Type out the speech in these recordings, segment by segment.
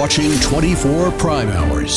Watching 24 Prime Hours.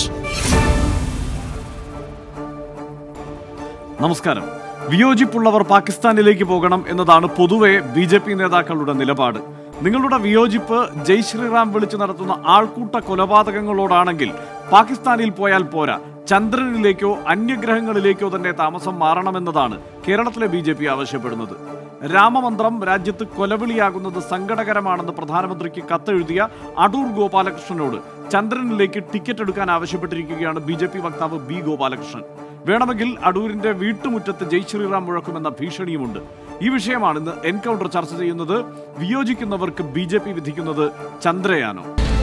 നമസ്കാരം വിയോജിപ്പുള്ളവർ പാകിസ്ഥാനിലേക്ക് പോകണം എന്നതാണ് പൊതുവെ ബി ജെ പി നേതാക്കളുടെ നിലപാട് നിങ്ങളുടെ വിയോജിപ്പ് ജയ് ശ്രീറാം വിളിച്ചു നടത്തുന്ന ആൾക്കൂട്ട കൊലപാതകങ്ങളോടാണെങ്കിൽ പാകിസ്ഥാനിൽ പോയാൽ പോരാ ചന്ദ്രനിലേക്കോ അന്യഗ്രഹങ്ങളിലേക്കോ തന്നെ താമസം മാറണമെന്നതാണ് കേരളത്തിലെ ബി ജെ പി ആവശ്യപ്പെടുന്നത് രാമമന്ത്രം രാജ്യത്ത് കൊലവിളിയാകുന്നത് സങ്കടകരമാണെന്ന് പ്രധാനമന്ത്രിക്ക് കത്തെഴുതിയ അടൂർ ഗോപാലകൃഷ്ണനോട് ചന്ദ്രനിലേക്ക് ടിക്കറ്റ് എടുക്കാൻ ആവശ്യപ്പെട്ടിരിക്കുകയാണ് ബി ജെ പി വക്താവ് ബി ഗോപാലകൃഷ്ണൻ വേണമെങ്കിൽ അടൂരിന്റെ വീട്ടുമുറ്റത്ത് ജയ് ശ്രീറാം മുഴക്കുമെന്ന ഭീഷണിയുമുണ്ട് ഈ വിഷയമാണ് ഇന്ന് എൻകൗണ്ടർ ചർച്ച ചെയ്യുന്നത് വിയോജിക്കുന്നവർക്ക് ബി ജെ പി വിധിക്കുന്നത് ചന്ദ്രയാനോ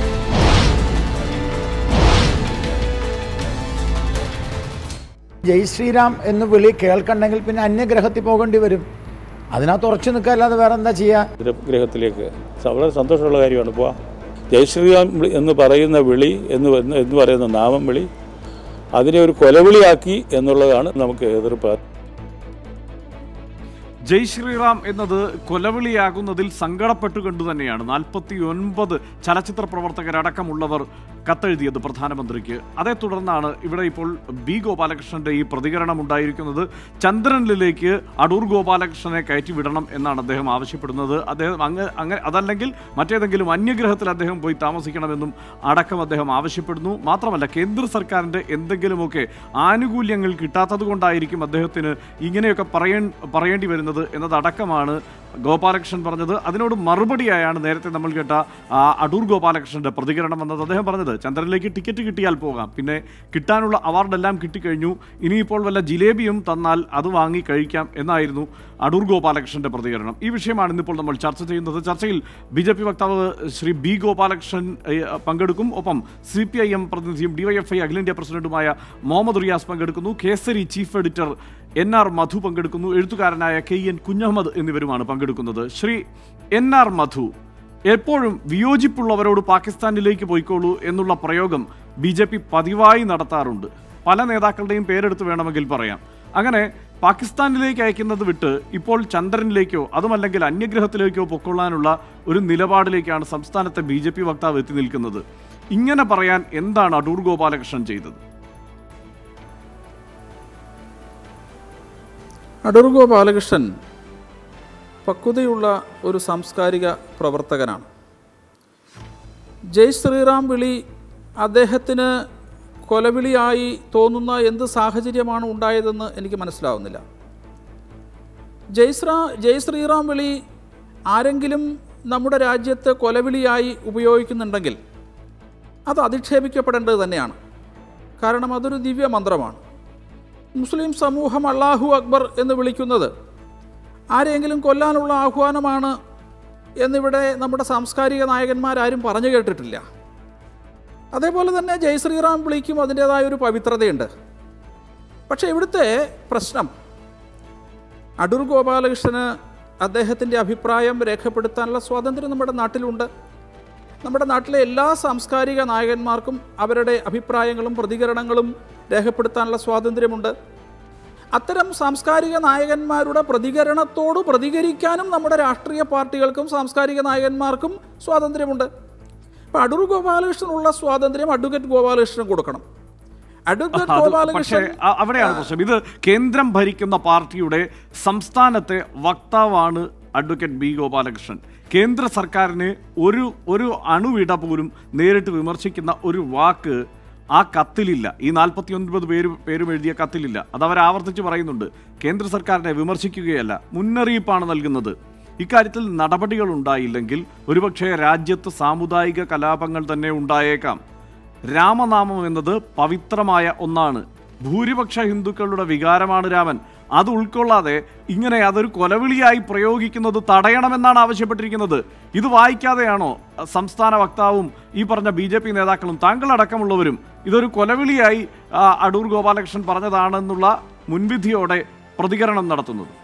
ജയ് ശ്രീരാം എന്ന് വിളി കേൾക്കണമെങ്കിൽ പിന്നെ അന്യഗ്രഹത്തിൽ പോകേണ്ടി വരും അതിനകത്ത് ഉറച്ചു നിൽക്കാല്ലാതെ വേറെ എന്താ ചെയ്യുക ഗ്രഹത്തിലേക്ക് വളരെ സന്തോഷമുള്ള കാര്യമാണ് പോവാം ജയ് ശ്രീറാം വിളി എന്ന് പറയുന്ന വിളി എന്ന് എന്ന് എന്ന് പറയുന്ന നാമം വിളി അതിനെ ഒരു കൊലവിളിയാക്കി എന്നുള്ളതാണ് നമുക്ക് എതിർപ്പ് ജയ് ശ്രീറാം എന്നത് കൊലവിളിയാകുന്നതിൽ സങ്കടപ്പെട്ടുകൊണ്ട് തന്നെയാണ് നാൽപ്പത്തി ഒൻപത് ചലച്ചിത്ര പ്രവർത്തകരടക്കമുള്ളവർ കത്തെഴുതിയത് പ്രധാനമന്ത്രിക്ക് അതേ തുടർന്നാണ് ഇവിടെ ഇപ്പോൾ ബി ഗോപാലകൃഷ്ണന്റെ ഈ പ്രതികരണം ഉണ്ടായിരിക്കുന്നത് ചന്ദ്രനിലേക്ക് അടൂർ ഗോപാലകൃഷ്ണനെ കയറ്റി വിടണം എന്നാണ് അദ്ദേഹം ആവശ്യപ്പെടുന്നത് അദ്ദേഹം അങ്ങ് അങ്ങനെ അതല്ലെങ്കിൽ മറ്റേതെങ്കിലും അന്യഗ്രഹത്തിൽ അദ്ദേഹം പോയി താമസിക്കണമെന്നും അടക്കം അദ്ദേഹം ആവശ്യപ്പെടുന്നു മാത്രമല്ല കേന്ദ്ര സർക്കാരിന്റെ എന്തെങ്കിലുമൊക്കെ ആനുകൂല്യങ്ങൾ കിട്ടാത്തത് കൊണ്ടായിരിക്കും അദ്ദേഹത്തിന് ഇങ്ങനെയൊക്കെ പറയേ പറയേണ്ടി വരുന്നത് എന്നതടക്കമാണ് ഗോപാലകൃഷ്ണൻ പറഞ്ഞത് അതിനോട് മറുപടിയായാണ് നേരത്തെ നമ്മൾ കേട്ട ആ, അടൂർ ഗോപാലകൃഷ്ണന്റെ പ്രതികരണം വന്നത് അദ്ദേഹം പറഞ്ഞത് ചന്ദ്രനിലേക്ക് ടിക്കറ്റ് കിട്ടിയാൽ പോകാം പിന്നെ കിട്ടാനുള്ള അവാർഡെല്ലാം കിട്ടിക്കഴിഞ്ഞു ഇനിയിപ്പോൾ വല്ല ജിലേബിയും തന്നാൽ അത് വാങ്ങി കഴിക്കാം എന്നായിരുന്നു അടൂർ ഗോപാലകൃഷ്ണന്റെ പ്രതികരണം ഈ വിഷയമാണ് ഇന്നിപ്പോൾ നമ്മൾ ചർച്ച ചെയ്യുന്നത് ചർച്ചയിൽ ബി ജെ പി വക്താവ് ശ്രീ ബി ഗോപാലകൃഷ്ണൻ ഏ, പങ്കെടുക്കും ഒപ്പം സി പി ഐ എം പ്രതിനിധിയും ഡിവൈഎഫ്ഐ അഖിലേന്ത്യാ പ്രസിഡന്റുമായ മുഹമ്മദ് റിയാസ് പങ്കെടുക്കുന്നു Kesari chief editor N R Madhu പങ്കെടുക്കുന്നു എഴുത്തുകാരനായ കെ എൻ കുഞ്ഞഹമ്മദ് എന്നിവരുമാണ് പങ്കെടുക്കുന്നത് ശ്രീ എൻ ആർ മധു എപ്പോഴും വിയോജിപ്പുള്ളവരോട് പാകിസ്ഥാനിലേക്ക് പോയിക്കോളൂ എന്നുള്ള പ്രയോഗം ബി ജെ പി പതിവായി നടത്താറുണ്ട് പല നേതാക്കളുടെയും പേരെടുത്ത് വേണമെങ്കിൽ പറയാം അങ്ങനെ പാകിസ്ഥാനിലേക്ക് അയക്കുന്നത് വിട്ട് ഇപ്പോൾ ചന്ദ്രനിലേക്കോ അതുമല്ലെങ്കിൽ അന്യഗ്രഹത്തിലേക്കോ പൊക്കൊള്ളാനുള്ള ഒരു നിലപാടിലേക്കാണ് സംസ്ഥാനത്തെ ബി ജെ പി വക്താവ് എത്തി നിൽക്കുന്നത് ഇങ്ങനെ പറയാൻ എന്താണ് അടൂർ ഗോപാലകൃഷ്ണൻ ചെയ്തത് അടൂർ ഗോപാലകൃഷ്ണൻ പക്വതയുള്ള ഒരു സാംസ്കാരിക പ്രവർത്തകനാണ് ജയ് ശ്രീറാം വിളി അദ്ദേഹത്തിന് കൊലവിളിയായി തോന്നുന്ന എന്ത് സാഹചര്യമാണ് ഉണ്ടായതെന്ന് എനിക്ക് മനസ്സിലാവുന്നില്ല ജയ് ശ്രീ ജയ് ശ്രീറാം വിളി ആരെങ്കിലും നമ്മുടെ രാജ്യത്ത് കൊലവിളിയായി ഉപയോഗിക്കുന്നുണ്ടെങ്കിൽ അത് അധിക്ഷേപിക്കപ്പെടേണ്ടത് തന്നെയാണ് കാരണം അതൊരു ദിവ്യ മന്ത്രമാണ് മുസ്ലിം സമൂഹം അള്ളാഹു അക്ബർ എന്ന് വിളിക്കുന്നത് ആരെയെങ്കിലും കൊല്ലാനുള്ള ആഹ്വാനമാണ് എന്നിവിടെ നമ്മുടെ സാംസ്കാരിക നായകന്മാരാരും പറഞ്ഞു കേട്ടിട്ടില്ല അതേപോലെ തന്നെ ജയ് ശ്രീറാം വിളിക്കും അതിൻ്റേതായ ഒരു പവിത്രതയുണ്ട് പക്ഷേ ഇവിടുത്തെ പ്രശ്നം അടൂർ ഗോപാലകൃഷ്ണന് അദ്ദേഹത്തിൻ്റെ അഭിപ്രായം രേഖപ്പെടുത്താനുള്ള സ്വാതന്ത്ര്യം നമ്മുടെ നാട്ടിലുണ്ട് നമ്മുടെ നാട്ടിലെ എല്ലാ സാംസ്കാരിക നായകന്മാർക്കും അവരുടെ അഭിപ്രായങ്ങളും പ്രതികരണങ്ങളും രേഖപ്പെടുത്താനുള്ള സ്വാതന്ത്ര്യമുണ്ട് അത്തരം സാംസ്കാരിക നായകന്മാരുടെ പ്രതികരണത്തോട് പ്രതികരിക്കാനും നമ്മുടെ രാഷ്ട്രീയ പാർട്ടികൾക്കും സാംസ്കാരിക നായകന്മാർക്കും സ്വാതന്ത്ര്യമുണ്ട് അപ്പം അടൂർ ഗോപാലകൃഷ്ണനുള്ള സ്വാതന്ത്ര്യം അഡ്വക്കേറ്റ് ഗോപാലകൃഷ്ണൻ കൊടുക്കണം അഡ്വക്കേറ്റ് അത് പക്ഷേ ഗോപാലകൃഷ്ണൻ അ- അവിടെയാണ് പ്രശ്നം ഇത് കേന്ദ്രം ഭരിക്കുന്ന പാർട്ടിയുടെ സംസ്ഥാനത്തെ വക്താവാണ് അഡ്വക്കേറ്റ് ബി ഗോപാലകൃഷ്ണൻ കേന്ദ്ര സർക്കാരിന് ഒരു ഒരു അണുവിട പോലും നേരിട്ട് വിമർശിക്കുന്ന ഒരു വാക്ക് ആ കത്തിലില്ല ഈ നാൽപ്പത്തി ഒൻപത് പേര് പേരും എഴുതിയ കത്തിലില്ല അത് അവർ ആവർത്തിച്ച് പറയുന്നുണ്ട് കേന്ദ്ര സർക്കാരിനെ വിമർശിക്കുകയല്ല മുന്നറിയിപ്പാണ് നൽകുന്നത് ഇക്കാര്യത്തിൽ നടപടികൾ ഉണ്ടായില്ലെങ്കിൽ ഒരുപക്ഷെ രാജ്യത്ത് സാമുദായിക കലാപങ്ങൾ തന്നെ ഉണ്ടായേക്കാം രാമനാമം എന്നത് പവിത്രമായ ഒന്നാണ് ഭൂരിപക്ഷ ഹിന്ദുക്കളുടെ വികാരമാണ് രാമൻ അത് ഉൾക്കൊള്ളാതെ ഇങ്ങനെ അതൊരു കൊലവിളിയായി പ്രയോഗിക്കുന്നത് തടയണമെന്നാണ് ആവശ്യപ്പെട്ടിരിക്കുന്നത് ഇത് വായിക്കാതെയാണോ അഹ്, സംസ്ഥാന വക്താവും ഈ പറഞ്ഞ ബി ജെ പി നേതാക്കളും താങ്കളടക്കമുള്ളവരും ഇതൊരു കൊലവിളിയായി ആ, അടൂർ ഗോപാലകൃഷ്ണൻ പറഞ്ഞതാണെന്നുള്ള മുൻവിധിയോടെ പ്രതികരണം നടത്തുന്നത്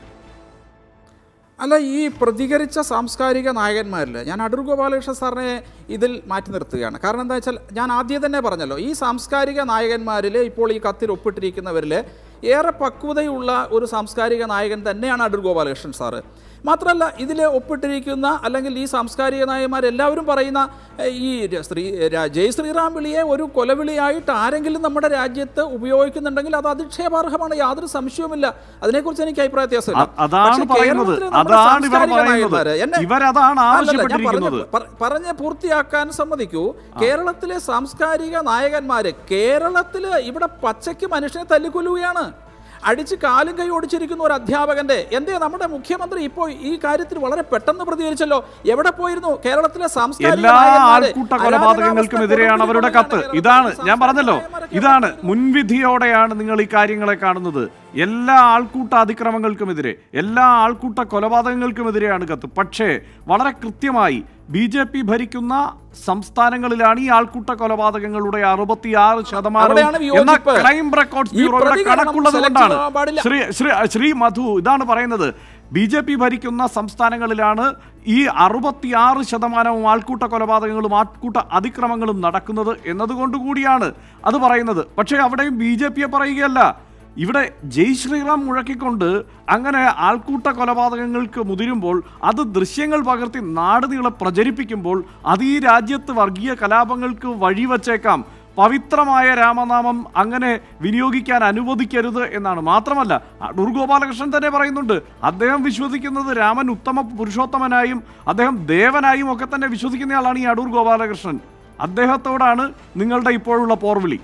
അല്ല ഈ പ്രതികരിച്ച സാംസ്കാരിക നായകന്മാരിൽ ഞാൻ അടൂർ ഗോപാലകൃഷ്ണ സാറിനെ ഇതിൽ മാറ്റി നിർത്തുകയാണ് കാരണം എന്താ വെച്ചാൽ ഞാൻ ആദ്യം തന്നെ പറഞ്ഞല്ലോ ഈ സാംസ്കാരിക നായകന്മാരിൽ ഇപ്പോൾ ഈ കത്തിൽ ഒപ്പിട്ടിരിക്കുന്നവരിൽ ഏറെ പക്വതയുള്ള ഒരു സാംസ്കാരിക നായകൻ തന്നെയാണ് അടൂർ ഗോപാലകൃഷ്ണൻ സാറ് മാത്രമല്ല ഇതിൽ ഒപ്പിട്ടിരിക്കുന്ന അല്ലെങ്കിൽ ഈ സാംസ്കാരിക നായകന്മാരെല്ലാവരും പറയുന്ന ഏഹ്, ഈ ര- ശ്രീ രാ- ജയ് ശ്രീറാം വിളിയെ ഒരു കൊലവിളിയായിട്ട് ആരെങ്കിലും നമ്മുടെ രാജ്യത്ത് ഉപയോഗിക്കുന്നുണ്ടെങ്കിൽ അത് അധിക്ഷേപാർഹമാണ് യാതൊരു സംശയവുമില്ല അതിനെക്കുറിച്ച് എനിക്ക് അഭിപ്രായ വ്യത്യാസമില്ല അ- അതാണ് പക്ഷേ പറയുന്നത്. കേരളത്തിലെ നമ്മുടെ അതാണ് ഇവർ സാംസ്കാരിക പറയുന്നത്. നായകന്മാര് എന്നെ- ഇവരതാണ് അല്ലല്ല, ഞാൻ ആവശ്യപ്പെട്ടിരിക്കുന്നത്. പറഞ്ഞ- പറ- പറഞ്ഞ് പൂർത്തിയാക്കാൻ സമ്മതിക്കൂ കേരളത്തിലെ സാംസ്കാരിക നായകന്മാര് കേരളത്തില് ഇവിടെ പച്ചയ്ക്ക് മനുഷ്യനെ തല്ലിക്കൊല്ലുകയാണ് അടിച്ച് കാലും കൈ ഒടിച്ചിരിക്കുന്ന ഒരു അധ്യാപകന്റെ എന്തേ നമ്മുടെ മുഖ്യമന്ത്രി ഇപ്പോൾ ഈ കാര്യത്തിൽ വളരെ പെട്ടെന്ന് പ്രതികരിച്ചല്ലോ എവിടെ പോയിരുന്നു കേരളത്തിലെ സാംസ്കാരിക എല്ലാ നായകന്മാര് ആൾക്കൂട്ട കൊലപാതകങ്ങൾക്കും എതിരെയാണ് അവരുടെ കത്ത് ഇതാണ് ഞാൻ പറഞ്ഞല്ലോ ഇതാണ് മുൻവിധിയോടെയാണ് നിങ്ങൾ ഈ കാര്യങ്ങളെ കാണുന്നത് എല്ലാ ആൾക്കൂട്ട അതിക്രമങ്ങൾക്കുമെതിരെ എല്ലാ ആൾക്കൂട്ട കൊലപാതകങ്ങൾക്കുമെതിരെയാണ് കത്ത് പക്ഷേ വളരെ കൃത്യമായി ബി ജെ പി ഭരിക്കുന്ന സംസ്ഥാനങ്ങളിലാണ് ഈ ആൾക്കൂട്ട കൊലപാതകങ്ങളുടെ അറുപത്തിയാറ് ശതമാനം അവിടെയാണ് എന്ന വിയോജിപ്പ്. ക്രൈം റെക്കോർഡ്സ് ഈ ബ്യൂറോയുടെ പ്രതികരണം കണക്കുള്ളത് select കൊണ്ടാണ് ചെയ്യാൻ പാടില്ല. ശ്രീ ശ്രീ ശ്രീ മധു ഇതാണ് പറയുന്നത് ബി ജെ പി ഭരിക്കുന്ന സംസ്ഥാനങ്ങളിലാണ് ഈ അറുപത്തിയാറ് ശതമാനവും ആൾക്കൂട്ട കൊലപാതകങ്ങളും ആൾക്കൂട്ട അതിക്രമങ്ങളും നടക്കുന്നത് എന്നതുകൊണ്ട് കൂടിയാണ് അത് പറയുന്നത് പക്ഷേ അവിടെയും ബി ജെ പിയെ പറയുകയല്ല ഇവിടെ ജയ് ശ്രീറാം മുഴക്കിക്കൊണ്ട് അങ്ങനെ ആൾക്കൂട്ട കൊലപാതകങ്ങൾക്ക് മുതിരുമ്പോൾ അത് ദൃശ്യങ്ങൾ പകർത്തി നാട് നീളെ പ്രചരിപ്പിക്കുമ്പോൾ അത് ഈ രാജ്യത്ത് വർഗീയ കലാപങ്ങൾക്ക് വഴിവച്ചേക്കാം പവിത്രമായ രാമനാമം അങ്ങനെ വിനിയോഗിക്കാൻ അനുവദിക്കരുത് എന്നാണ് മാത്രമല്ല അടൂർ ഗോപാലകൃഷ്ണൻ തന്നെ പറയുന്നുണ്ട് അദ്ദേഹം വിശ്വസിക്കുന്നത് രാമൻ ഉത്തമ പുരുഷോത്തമനായും അദ്ദേഹം ദേവനായും ഒക്കെ തന്നെ വിശ്വസിക്കുന്നയാളാണ് ഈ അടൂർ ഗോപാലകൃഷ്ണൻ അദ്ദേഹത്തോടാണ് നിങ്ങളുടെ ഇപ്പോഴുള്ള പോർവിളി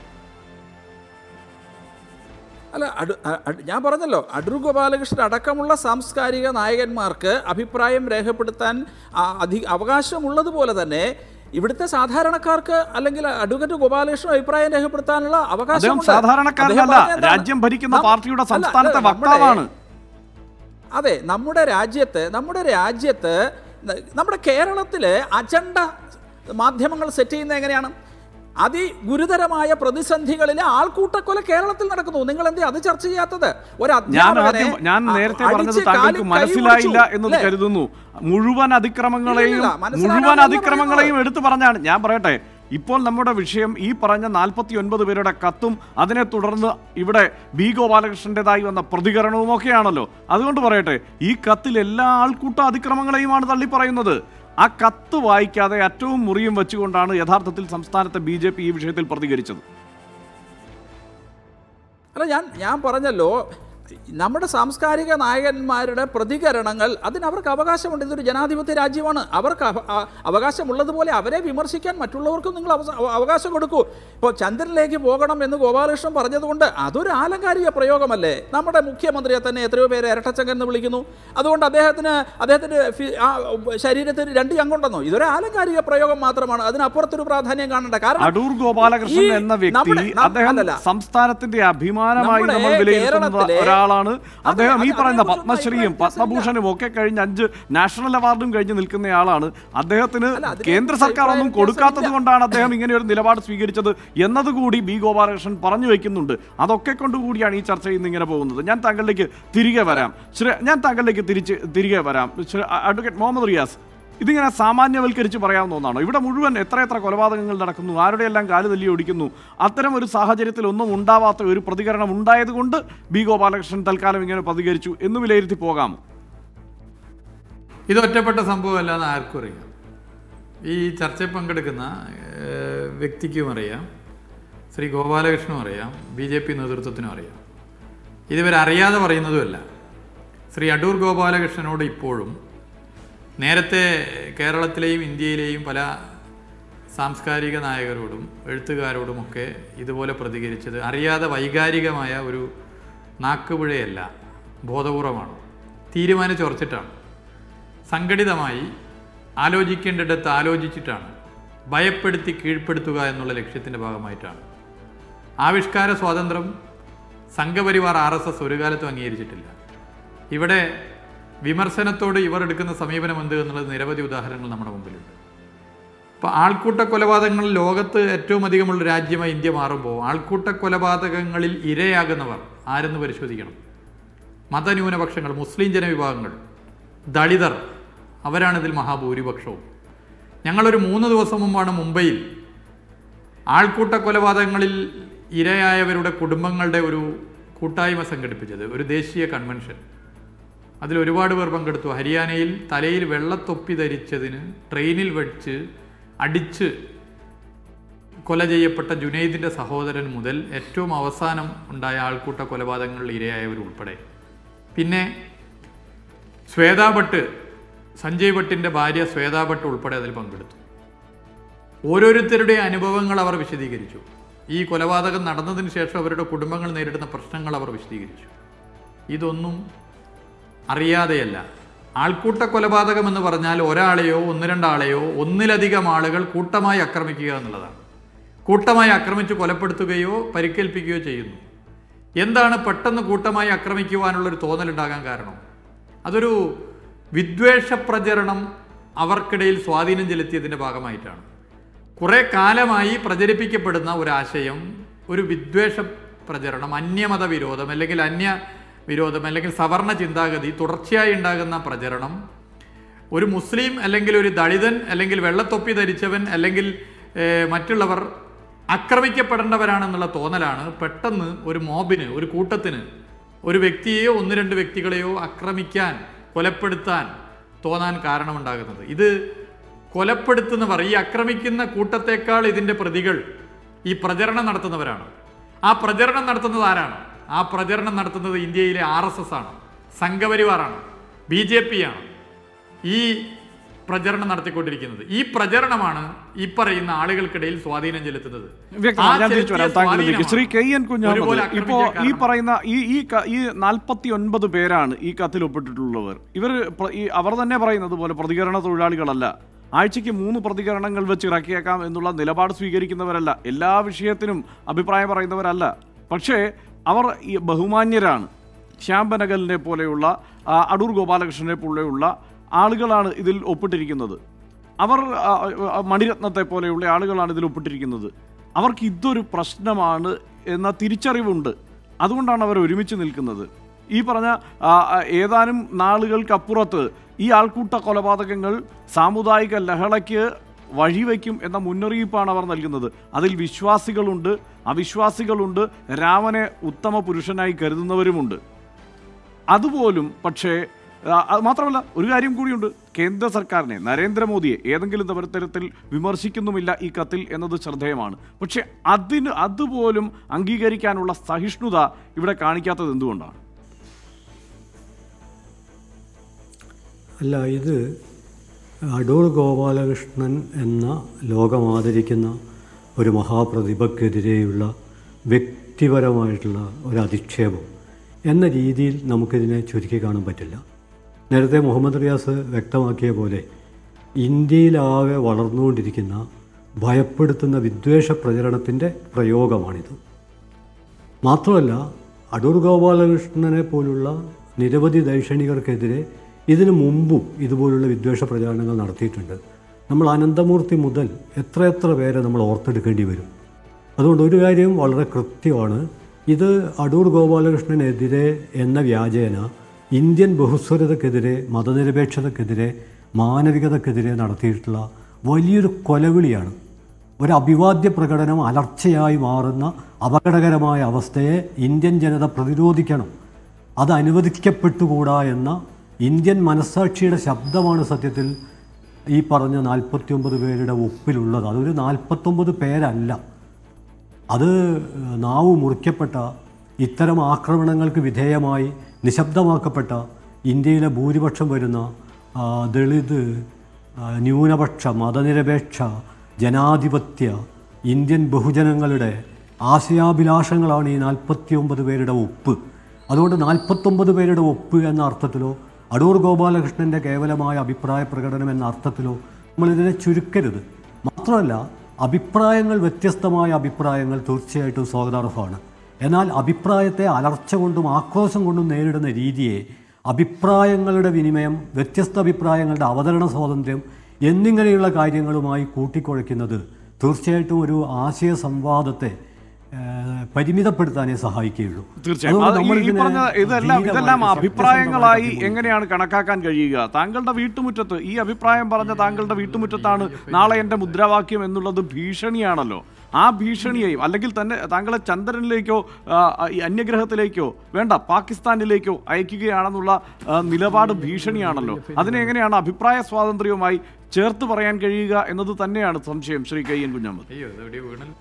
അല്ല അടു അ- അ- ഞാൻ പറഞ്ഞല്ലോ അടൂർ ഗോപാലകൃഷ്ണൻ അടക്കമുള്ള സാംസ്കാരിക നായകന്മാർക്ക് അഭിപ്രായം രേഖപ്പെടുത്താൻ ആ, അധി അവകാശമുള്ളതുപോലെ തന്നെ ഇവിടുത്തെ സാധാരണക്കാർക്ക് അല്ലെങ്കിൽ അഡ്വക്കേറ്റ് ഗോപാലകൃഷ്ണൻ അഭിപ്രായം രേഖപ്പെടുത്താനുള്ള അദ്ദേഹം അവകാശമുണ്ട് സാധാരണക്കാരനല്ല അദ്ദേഹം പറഞ്ഞത് എന്താണ്? രാജ്യം ഭരിക്കുന്ന നം- പാർട്ടിയുടെ അല്ല, സംസ്ഥാനത്തെ അല്ല, നമ്മുടെ- വക്താവാണ് അതെ നമ്മുടെ രാജ്യത്ത് നമ്മുടെ രാജ്യത്ത് ന- നമ്മുടെ കേരളത്തിലെ അജണ്ട മാധ്യമങ്ങൾ സെറ്റ് ചെയ്യുന്നത് എങ്ങനെയാണ് അതിഗുരുതരമായ പ്രതിസന്ധികളിലെ ആൾക്കൂട്ടക്കൊല കേരളത്തിൽ നടക്കുന്നു നിങ്ങൾ എന്തേ അത് ചർച്ച ചെയ്യാത്തത് ഒരു ഞാൻ അധ്യാപകനെ ആദ്യം ഞാൻ അ- നേരത്തെ അടിച്ച് പറഞ്ഞത് കാലിൽ താങ്കൾക്ക് കൈ മനസ്സിലായില്ല ഒടിച്ചു. എന്ന് അല്ലേ? കരുതുന്നു മുഴുവൻ അതിക്രമങ്ങളെയും ഇല്ലില്ല, മനസ്സിലാകാതെയല്ല മുഴുവൻ അതിക്രമങ്ങളെയും പറയുന്നത്. എടുത്തു പറഞ്ഞാണ് ഞാൻ പറയട്ടെ ഇപ്പോൾ നമ്മുടെ വിഷയം ഈ പറഞ്ഞ നാൽപ്പത്തി ഒൻപത് പേരുടെ കത്തും അതിനെ തുടർന്ന് ഇവിടെ ബി ഗോപാലകൃഷ്ണന്റേതായി വന്ന പ്രതികരണവും ഒക്കെയാണല്ലോ അതുകൊണ്ട് പറയട്ടെ ഈ കത്തിൽ എല്ലാ ആൾക്കൂട്ട അതിക്രമങ്ങളെയുമാണ് തള്ളി പറയുന്നത് ആ കത്ത് വായിക്കാതെ അറ്റവും മുറിയും വെച്ചുകൊണ്ടാണ് യഥാർത്ഥത്തിൽ സംസ്ഥാനത്തെ ബി ഈ വിഷയത്തിൽ പ്രതികരിച്ചത് അല്ല ഞാൻ ഞാൻ പറഞ്ഞല്ലോ നമ്മുടെ സാംസ്കാരിക നായകന്മാരുടെ പ്രതികരണങ്ങൾ അതിന് അവർക്ക് അവകാശമുണ്ട് ഇതൊരു ജനാധിപത്യ രാജ്യമാണ് അവർക്ക് അവ- അ- അവകാശമുള്ളതുപോലെ അവരെ വിമർശിക്കാൻ മറ്റുള്ളവർക്കും നിങ്ങൾ അവസ- അവ- അവകാശം കൊടുക്കൂ ഇപ്പോൾ ചന്ദ്രനിലേക്ക് പോകണം എന്ന് ഗോപാലകൃഷ്ണൻ പറഞ്ഞതുകൊണ്ട് അതൊരു ആലങ്കാരിക പ്രയോഗമല്ലേ നമ്മുടെ മുഖ്യമന്ത്രിയെ തന്നെ എത്രയോ പേര് ഇരട്ടച്ചങ്കൻ എന്ന് വിളിക്കുന്നു അതുകൊണ്ട് അദ്ദേഹത്തിന് അദ്ദേഹത്തിൻ്റെ ഫി- ആ ശരീരത്തിൽ രണ്ട് ചങ്കുണ്ടെന്നോ ഇതൊരു ആലങ്കാരിക പ്രയോഗം മാത്രമാണ് അതിനപ്പുറത്തൊരു പ്രാധാന്യം കാണേണ്ട കാരണം അടൂർ ഗോപാലകൃഷ്ണൻ ഈ എന്ന വ്യക്തി നമ്മുടെ- നം- അദ്ദേഹം അല്ലല്ല. സംസ്ഥാനത്തിന്റെ അഭിമാനമായി നമ്മുടെ നമ്മൾ വിലയിരുത്തുന്ന കേരളത്തിലെ- ഒരാളാണ് അദ്ദേഹം ഈ അത് പറയുന്ന അതിനെക്കുറിച്ചൊന്നും പത്മശ്രീയും അഭിപ്രായ പത്മഭൂഷണും ഒക്കെ കഴിഞ്ഞ് അഞ്ച് നാഷണൽ അവാർഡും കഴിഞ്ഞ് നിൽക്കുന്നയാളാണ് അദ്ദേഹത്തിന് അല്ല, അതിനെ കേന്ദ്ര കുറിച്ച് സർക്കാർ ഒന്നും അഭിപ്രായ കൊടുക്കാത്തത് വ്യത്യാസമില്ല. കൊണ്ടാണ് അദ്ദേഹം ഇങ്ങനെ ഒരു നിലപാട് സ്വീകരിച്ചത് എന്നതുകൂടി ബി ഗോപാലകൃഷ്ണൻ പറഞ്ഞു വെക്കുന്നുണ്ട് അതൊക്കെ കൊണ്ടുകൂടിയാണ് ഈ ചർച്ച ഇന്ന് ഇങ്ങനെ പോകുന്നത് ഞാൻ താങ്കളിലേക്ക് തിരികെ വരാം ശ്രീ ഞാൻ താങ്കളിലേക്ക് തിരിച്ച് തിരികെ വരാം ശ്രീ അഡ്വക്കേറ്റ് മുഹമ്മദ് റിയാസ് ഇതിങ്ങനെ സാമാന്യവൽക്കരിച്ച് പറയാവുന്ന ഒന്നാണോ ഇവിടെ മുഴുവൻ എത്ര എത്ര കൊലപാതകങ്ങൾ നടക്കുന്നു ആരുടെയെല്ലാം കാല് തല്ലി ഒടിക്കുന്നു അത്തരം ഒരു സാഹചര്യത്തിൽ ഒന്നും ഉണ്ടാവാത്ത ഒരു പ്രതികരണം ഉണ്ടായതുകൊണ്ട് ബി ഗോപാലകൃഷ്ണൻ തൽക്കാലം ഇങ്ങനെ പ്രതികരിച്ചു എന്ന് വിലയിരുത്തി പോകാമോ ഇത് ഒറ്റപ്പെട്ട സംഭവമല്ല എന്ന് ആർക്കും അറിയാം ഈ ചർച്ചയിൽ പങ്കെടുക്കുന്ന ഏഹ്, വ്യക്തിക്കും അറിയാം ശ്രീ ഗോപാലകൃഷ്ണനും അറിയാം ബി ജെ പി നേതൃത്വത്തിനും അറിയാം ഇതിവർ അറിയാതെ പറയുന്നതുമല്ല ശ്രീ അടൂർ ഗോപാലകൃഷ്ണനോട് ഇപ്പോഴും നേരത്തെ കേരളത്തിലെയും ഇന്ത്യയിലെയും പല സാംസ്കാരിക നായകരോടും എഴുത്തുകാരോടുമൊക്കെ ഇതുപോലെ പ്രതികരിച്ചത് അറിയാതെ വൈകാരികമായ ഒരു നാക്കുപിഴയല്ല ബോധപൂർവമാണ് തീരുമാനിച്ചുറച്ചിട്ടാണ് സംഘടിതമായി ആലോചിക്കേണ്ടിടത്ത് ആലോചിച്ചിട്ടാണ് ഭയപ്പെടുത്തി കീഴ്പ്പെടുത്തുക എന്നുള്ള ലക്ഷ്യത്തിൻ്റെ ഭാഗമായിട്ടാണ് ആവിഷ്കാര സ്വാതന്ത്ര്യം സംഘപരിവാർ ആർ എസ് എസ് ഒരു കാലത്തും അംഗീകരിച്ചിട്ടില്ല ഇവിടെ വിമർശനത്തോട് ഇവർ എടുക്കുന്ന സമീപനം എന്ത് എന്നുള്ളത് നിരവധി ഉദാഹരണങ്ങൾ നമ്മുടെ മുമ്പിലുണ്ട് അപ്പോൾ ആൾക്കൂട്ട കൊലപാതകങ്ങൾ ലോകത്ത് ഏറ്റവും അധികമുള്ള രാജ്യമായി ഇന്ത്യ മാറുമ്പോൾ ആൾക്കൂട്ട കൊലപാതകങ്ങളിൽ ഇരയാകുന്നവർ ആരെന്ന് പരിശോധിക്കണം മതന്യൂനപക്ഷങ്ങൾ മുസ്ലിം ജനവിഭാഗങ്ങൾ ദളിതർ അവരാണ് ഇതിൽ മഹാഭൂരിപക്ഷവും ഞങ്ങളൊരു മൂന്ന് ദിവസം മുമ്പാണ് മുംബൈയിൽ ആൾക്കൂട്ട കൊലപാതകങ്ങളിൽ ഇരയായവരുടെ കുടുംബങ്ങളുടെ ഒരു കൂട്ടായ്മ സംഘടിപ്പിച്ചത് ഒരു ദേശീയ കൺവെൻഷൻ അതിൽ ഒരുപാട് പേർ പങ്കെടുത്തു ഹരിയാനയിൽ തലയിൽ വെള്ളത്തൊപ്പി ധരിച്ചതിന് ട്രെയിനിൽ വെച്ച് അടിച്ച് കൊല ചെയ്യപ്പെട്ട ജുനൈദിൻ്റെ സഹോദരൻ മുതൽ ഏറ്റവും അവസാനം ഉണ്ടായ ആൾക്കൂട്ട കൊലപാതകങ്ങളിൽ ഇരയായവർ ഉൾപ്പെടെ പിന്നെ ശ്വേതാ ഭട്ട് സഞ്ജയ് ഭട്ടിൻ്റെ ഭാര്യ ശ്വേതാ ഭട്ട് ഉൾപ്പെടെ അതിൽ പങ്കെടുത്തു ഓരോരുത്തരുടെ അനുഭവങ്ങൾ അവർ വിശദീകരിച്ചു ഈ കൊലപാതകം നടന്നതിന് ശേഷം അവരുടെ കുടുംബങ്ങൾ നേരിടുന്ന പ്രശ്നങ്ങൾ അവർ വിശദീകരിച്ചു ഇതൊന്നും അറിയാതെയല്ല ആൾക്കൂട്ട കൊലപാതകം എന്ന് പറഞ്ഞാൽ ഒരാളെയോ ഒന്ന് രണ്ടാളെയോ ഒന്നിലധികം ആളുകൾ കൂട്ടമായി ആക്രമിക്കുക എന്നുള്ളതാണ് കൂട്ടമായി ആക്രമിച്ച് കൊലപ്പെടുത്തുകയോ പരിക്കേൽപ്പിക്കുകയോ ചെയ്യുന്നു എന്താണ് പെട്ടെന്ന് കൂട്ടമായി ആക്രമിക്കുവാനുള്ളൊരു തോന്നലുണ്ടാകാൻ കാരണം അതൊരു വിദ്വേഷ പ്രചരണം അവർക്കിടയിൽ സ്വാധീനം ചെലുത്തിയതിൻ്റെ ഭാഗമായിട്ടാണ് കുറേ കാലമായി പ്രചരിപ്പിക്കപ്പെടുന്ന ഒരാശയം ഒരു വിദ്വേഷ പ്രചരണം അന്യമത വിരോധം അല്ലെങ്കിൽ അന്യ വിരോധം അല്ലെങ്കിൽ സവർണ ചിന്താഗതി തുടർച്ചയായി ഉണ്ടാകുന്ന പ്രചരണം ഒരു മുസ്ലിം അല്ലെങ്കിൽ ഒരു ദളിതൻ അല്ലെങ്കിൽ വെള്ളത്തൊപ്പി ധരിച്ചവൻ അല്ലെങ്കിൽ ഏഹ്, മറ്റുള്ളവർ ആക്രമിക്കപ്പെടേണ്ടവരാണെന്നുള്ള തോന്നലാണ് പെട്ടെന്ന് ഒരു മോബിന് ഒരു കൂട്ടത്തിന് ഒരു വ്യക്തിയെയോ ഒന്ന് രണ്ട് വ്യക്തികളെയോ ആക്രമിക്കാൻ കൊലപ്പെടുത്താൻ തോന്നാൻ കാരണമുണ്ടാകുന്നത് ഇത് കൊലപ്പെടുത്തുന്നവർ ഈ ആക്രമിക്കുന്ന കൂട്ടത്തേക്കാൾ ഇതിൻ്റെ പ്രതികൾ ഈ പ്രചരണം നടത്തുന്നവരാണ് ആ പ്രചരണം നടത്തുന്നത് ആരാണ് ആ പ്രചരണം നടത്തുന്നത് ഇന്ത്യയിലെ ആർ എസ് എസ് ആണ് സംഘപരിവാറാണ് ബി ജെ പി ആണ് ഈ പ്രചരണം നടത്തിക്കൊണ്ടിരിക്കുന്നത് ഈ പ്രചരണമാണ് ഈ പറയുന്ന ആളുകൾക്കിടയിൽ സ്വാധീനം ചെലുത്തുന്നത് വ്യക്തമാണ്. ആ ഞാൻ തിരിച്ചു വരാം ചെലുത്തിയ താങ്കളിലേക്ക് ശ്രീ കെ എൻ സ്വാധീനമാണ് ഒരുപോലെ കുഞ്ഞാമത് ഇപ്പോ ആക്രമിക്കാൻ ഈ കാരണം. പറയുന്ന ഈ ഈ ക- ഈ നാൽപ്പത്തി ഒൻപത് പേരാണ് ഈ കത്തിൽ ഒപ്പിട്ടിട്ടുള്ളവർ ഇവർ പ്ര- ഈ അവർ തന്നെ പറയുന്നത് പോലെ പ്രതികരണ തൊഴിലാളികളല്ല ആഴ്ചയ്ക്ക് മൂന്ന് പ്രതികരണങ്ങൾ വെച്ച് ഇറക്കിയേക്കാം എന്നുള്ള നിലപാട് സ്വീകരിക്കുന്നവരല്ല എല്ലാ വിഷയത്തിനും അഭിപ്രായം പറയുന്നവരല്ല പക്ഷേ അവർ ഈ ബഹുമാന്യരാണ് ശ്യാം ബനഗലിനെ പോലെയുള്ള ആ, അടൂർ ഗോപാലകൃഷ്ണനെ പോലെയുള്ള ആളുകളാണ് ഇതിൽ ഒപ്പിട്ടിരിക്കുന്നത് അവർ ആ, ആ, മണിരത്നത്തെ പോലെയുള്ള ആളുകളാണ് ഇതിൽ ഒപ്പിട്ടിരിക്കുന്നത് അവർക്ക് ഇതൊരു പ്രശ്നമാണ് എന്ന തിരിച്ചറിവുണ്ട് അതുകൊണ്ടാണ് അവർ ഒരുമിച്ച് നിൽക്കുന്നത് ഈ പറഞ്ഞ ആ, ആ, ഏതാനും നാളുകൾക്കപ്പുറത്ത് ഈ ആൾക്കൂട്ട കൊലപാതകങ്ങൾ സാമുദായിക ലഹളയ്ക്ക് വഴിവെക്കും എന്ന മുന്നറിയിപ്പാണ് അവർ നൽകുന്നത് അതിൽ വിശ്വാസികളുണ്ട് അവിശ്വാസികളുണ്ട് രാമനെ ഉത്തമ പുരുഷനായി കരുതുന്നവരുമുണ്ട് അതുപോലും പക്ഷേ ആ, അത് മാത്രമല്ല ഒരു കാര്യം കൂടിയുണ്ട് കേന്ദ്ര സർക്കാരിനെ നരേന്ദ്രമോദിയെ ഏതെങ്കിലും തര- തരത്തിൽ വിമർശിക്കുന്നുമില്ല ഈ കത്തിൽ എന്നത് ശ്രദ്ധേയമാണ് പക്ഷേ അതിന് അതുപോലും അംഗീകരിക്കാനുള്ള സഹിഷ്ണുത ഇവിടെ കാണിക്കാത്തത് എന്തുകൊണ്ടാണ് അല്ല ഇത് അടൂർ ഗോപാലകൃഷ്ണൻ എന്ന ലോകം ആദരിക്കുന്ന ഒരു മഹാപ്രതിഭക്കെതിരെയുള്ള വ്യക്തിപരമായിട്ടുള്ള ഒരു അധിക്ഷേപം എന്ന രീതിയിൽ നമുക്കിതിനെ ചുരുക്കി കാണാൻ പറ്റില്ല നേരത്തെ മുഹമ്മദ് റിയാസ് വ്യക്തമാക്കിയ പോലെ ഇന്ത്യയിലാകെ വളർന്നുകൊണ്ടിരിക്കുന്ന ഭയപ്പെടുത്തുന്ന വിദ്വേഷ പ്രചരണത്തിൻ്റെ പ്രയോഗമാണിത് മാത്രമല്ല അടൂർ ഗോപാലകൃഷ്ണനെ പോലുള്ള നിരവധി ദൈക്ഷണികർക്കെതിരെ ഇതിനു മുമ്പും ഇതുപോലുള്ള വിദ്വേഷ പ്രചാരണങ്ങൾ നടത്തിയിട്ടുണ്ട് നമ്മൾ അനന്തമൂർത്തി മുതൽ എത്രയെത്ര പേരെ നമ്മൾ ഓർത്തെടുക്കേണ്ടി വരും അതുകൊണ്ട് ഒരു കാര്യം വളരെ കൃത്യമാണ് ഇത് അടൂർ ഗോപാലകൃഷ്ണനെതിരെ എന്ന വ്യാജേന ഇന്ത്യൻ ബഹുസ്വരതക്കെതിരെ മതനിരപേക്ഷതക്കെതിരെ മാനവികതക്കെതിരെ നടത്തിയിട്ടുള്ള വലിയൊരു കൊലവിളിയാണ് ഒരു അഭിവാദ്യ പ്രകടനം അലർച്ചയായി മാറുന്ന അപകടകരമായ അവസ്ഥയെ ഇന്ത്യൻ ജനത പ്രതിരോധിക്കണം അത് അനുവദിക്കപ്പെട്ടുകൂടാ എന്ന ഇന്ത്യൻ മനസ്സാക്ഷിയുടെ ശബ്ദമാണ് സത്യത്തിൽ ഈ പറഞ്ഞ നാൽപ്പത്തിയൊമ്പത് പേരുടെ ഒപ്പിലുള്ളത് അതൊരു നാൽപ്പത്തൊമ്പത് പേരല്ല അത് നാവ് മുറിക്കപ്പെട്ട ഇത്തരം ആക്രമണങ്ങൾക്ക് വിധേയമായി നിശബ്ദമാക്കപ്പെട്ട ഇന്ത്യയിലെ ഭൂരിപക്ഷം വരുന്ന ആ, ദളിത് ആ, ന്യൂനപക്ഷ മതനിരപേക്ഷ ജനാധിപത്യ ഇന്ത്യൻ ബഹുജനങ്ങളുടെ ആശയാഭിലാഷങ്ങളാണ് ഈ നാൽപ്പത്തിയൊമ്പത് പേരുടെ ഒപ്പ് അതുകൊണ്ട് നാൽപ്പത്തൊമ്പത് പേരുടെ ഒപ്പ് എന്ന അർത്ഥത്തിലോ അടൂർ ഗോപാലകൃഷ്ണൻ്റെ കേവലമായ അഭിപ്രായ പ്രകടനം എന്ന അർത്ഥത്തിലോ നമ്മളിതിനെ ചുരുക്കരുത് മാത്രമല്ല അഭിപ്രായങ്ങൾ വ്യത്യസ്തമായ അഭിപ്രായങ്ങൾ തീർച്ചയായിട്ടും സ്വാഗതാർഹമാണ് എന്നാൽ അഭിപ്രായത്തെ അലർച്ച കൊണ്ടും ആക്രോശം കൊണ്ടും നേരിടുന്ന രീതിയെ അഭിപ്രായങ്ങളുടെ വിനിമയം വ്യത്യസ്ത അഭിപ്രായങ്ങളുടെ അവതരണ സ്വാതന്ത്ര്യം എന്നിങ്ങനെയുള്ള കാര്യങ്ങളുമായി കൂട്ടിക്കുഴയ്ക്കുന്നത് തീർച്ചയായിട്ടും ഒരു ആശയ സംവാദത്തെ ഏഹ്, പരിമിതപ്പെടുത്താനേ സഹായിക്കുകയുള്ളൂ തീർച്ചയായും അതുകൊണ്ട് അത് ഈ- ഈ നമ്മളിതിനെ പറഞ്ഞ ഇതെല്ലാം ധീരമായിട്ട്, ഇതെല്ലാം ശക്തിസമ്പന്നമായിട്ട് അഭിപ്രായങ്ങളായി അഭിമുഖീകരിക്കണം. എങ്ങനെയാണ് കണക്കാക്കാൻ കഴിയുക താങ്കളുടെ വീട്ടുമുറ്റത്ത് ഈ അഭിപ്രായം പറഞ്ഞ താങ്കളുടെ വീട്ടുമുറ്റത്താണ് നാളെ എന്റെ മുദ്രാവാക്യം എന്നുള്ളത് ഭീഷണിയാണല്ലോ ആ ഭീഷണിയെയും അല്ലെങ്കിൽ തന്നെ താങ്കളെ ചന്ദ്രനിലേക്കോ ആ, ഈ അന്യഗ്രഹത്തിലേക്കോ വേണ്ട പാകിസ്ഥാനിലേക്കോ അയക്കുകയാണെന്നുള്ള ആ, നിലപാട് ഭീഷണിയാണല്ലോ അതിനെ എങ്ങനെയാണ് അഭിപ്രായ സ്വാതന്ത്ര്യവുമായി ചേർത്ത് പറയാൻ കഴിയുക എന്നത് തന്നെയാണ് സംശയം ശ്രീ കയ്യൻ കുഞ്ഞമ്മദ് അയ്യോ അതെവിടെ വീണല്ലോ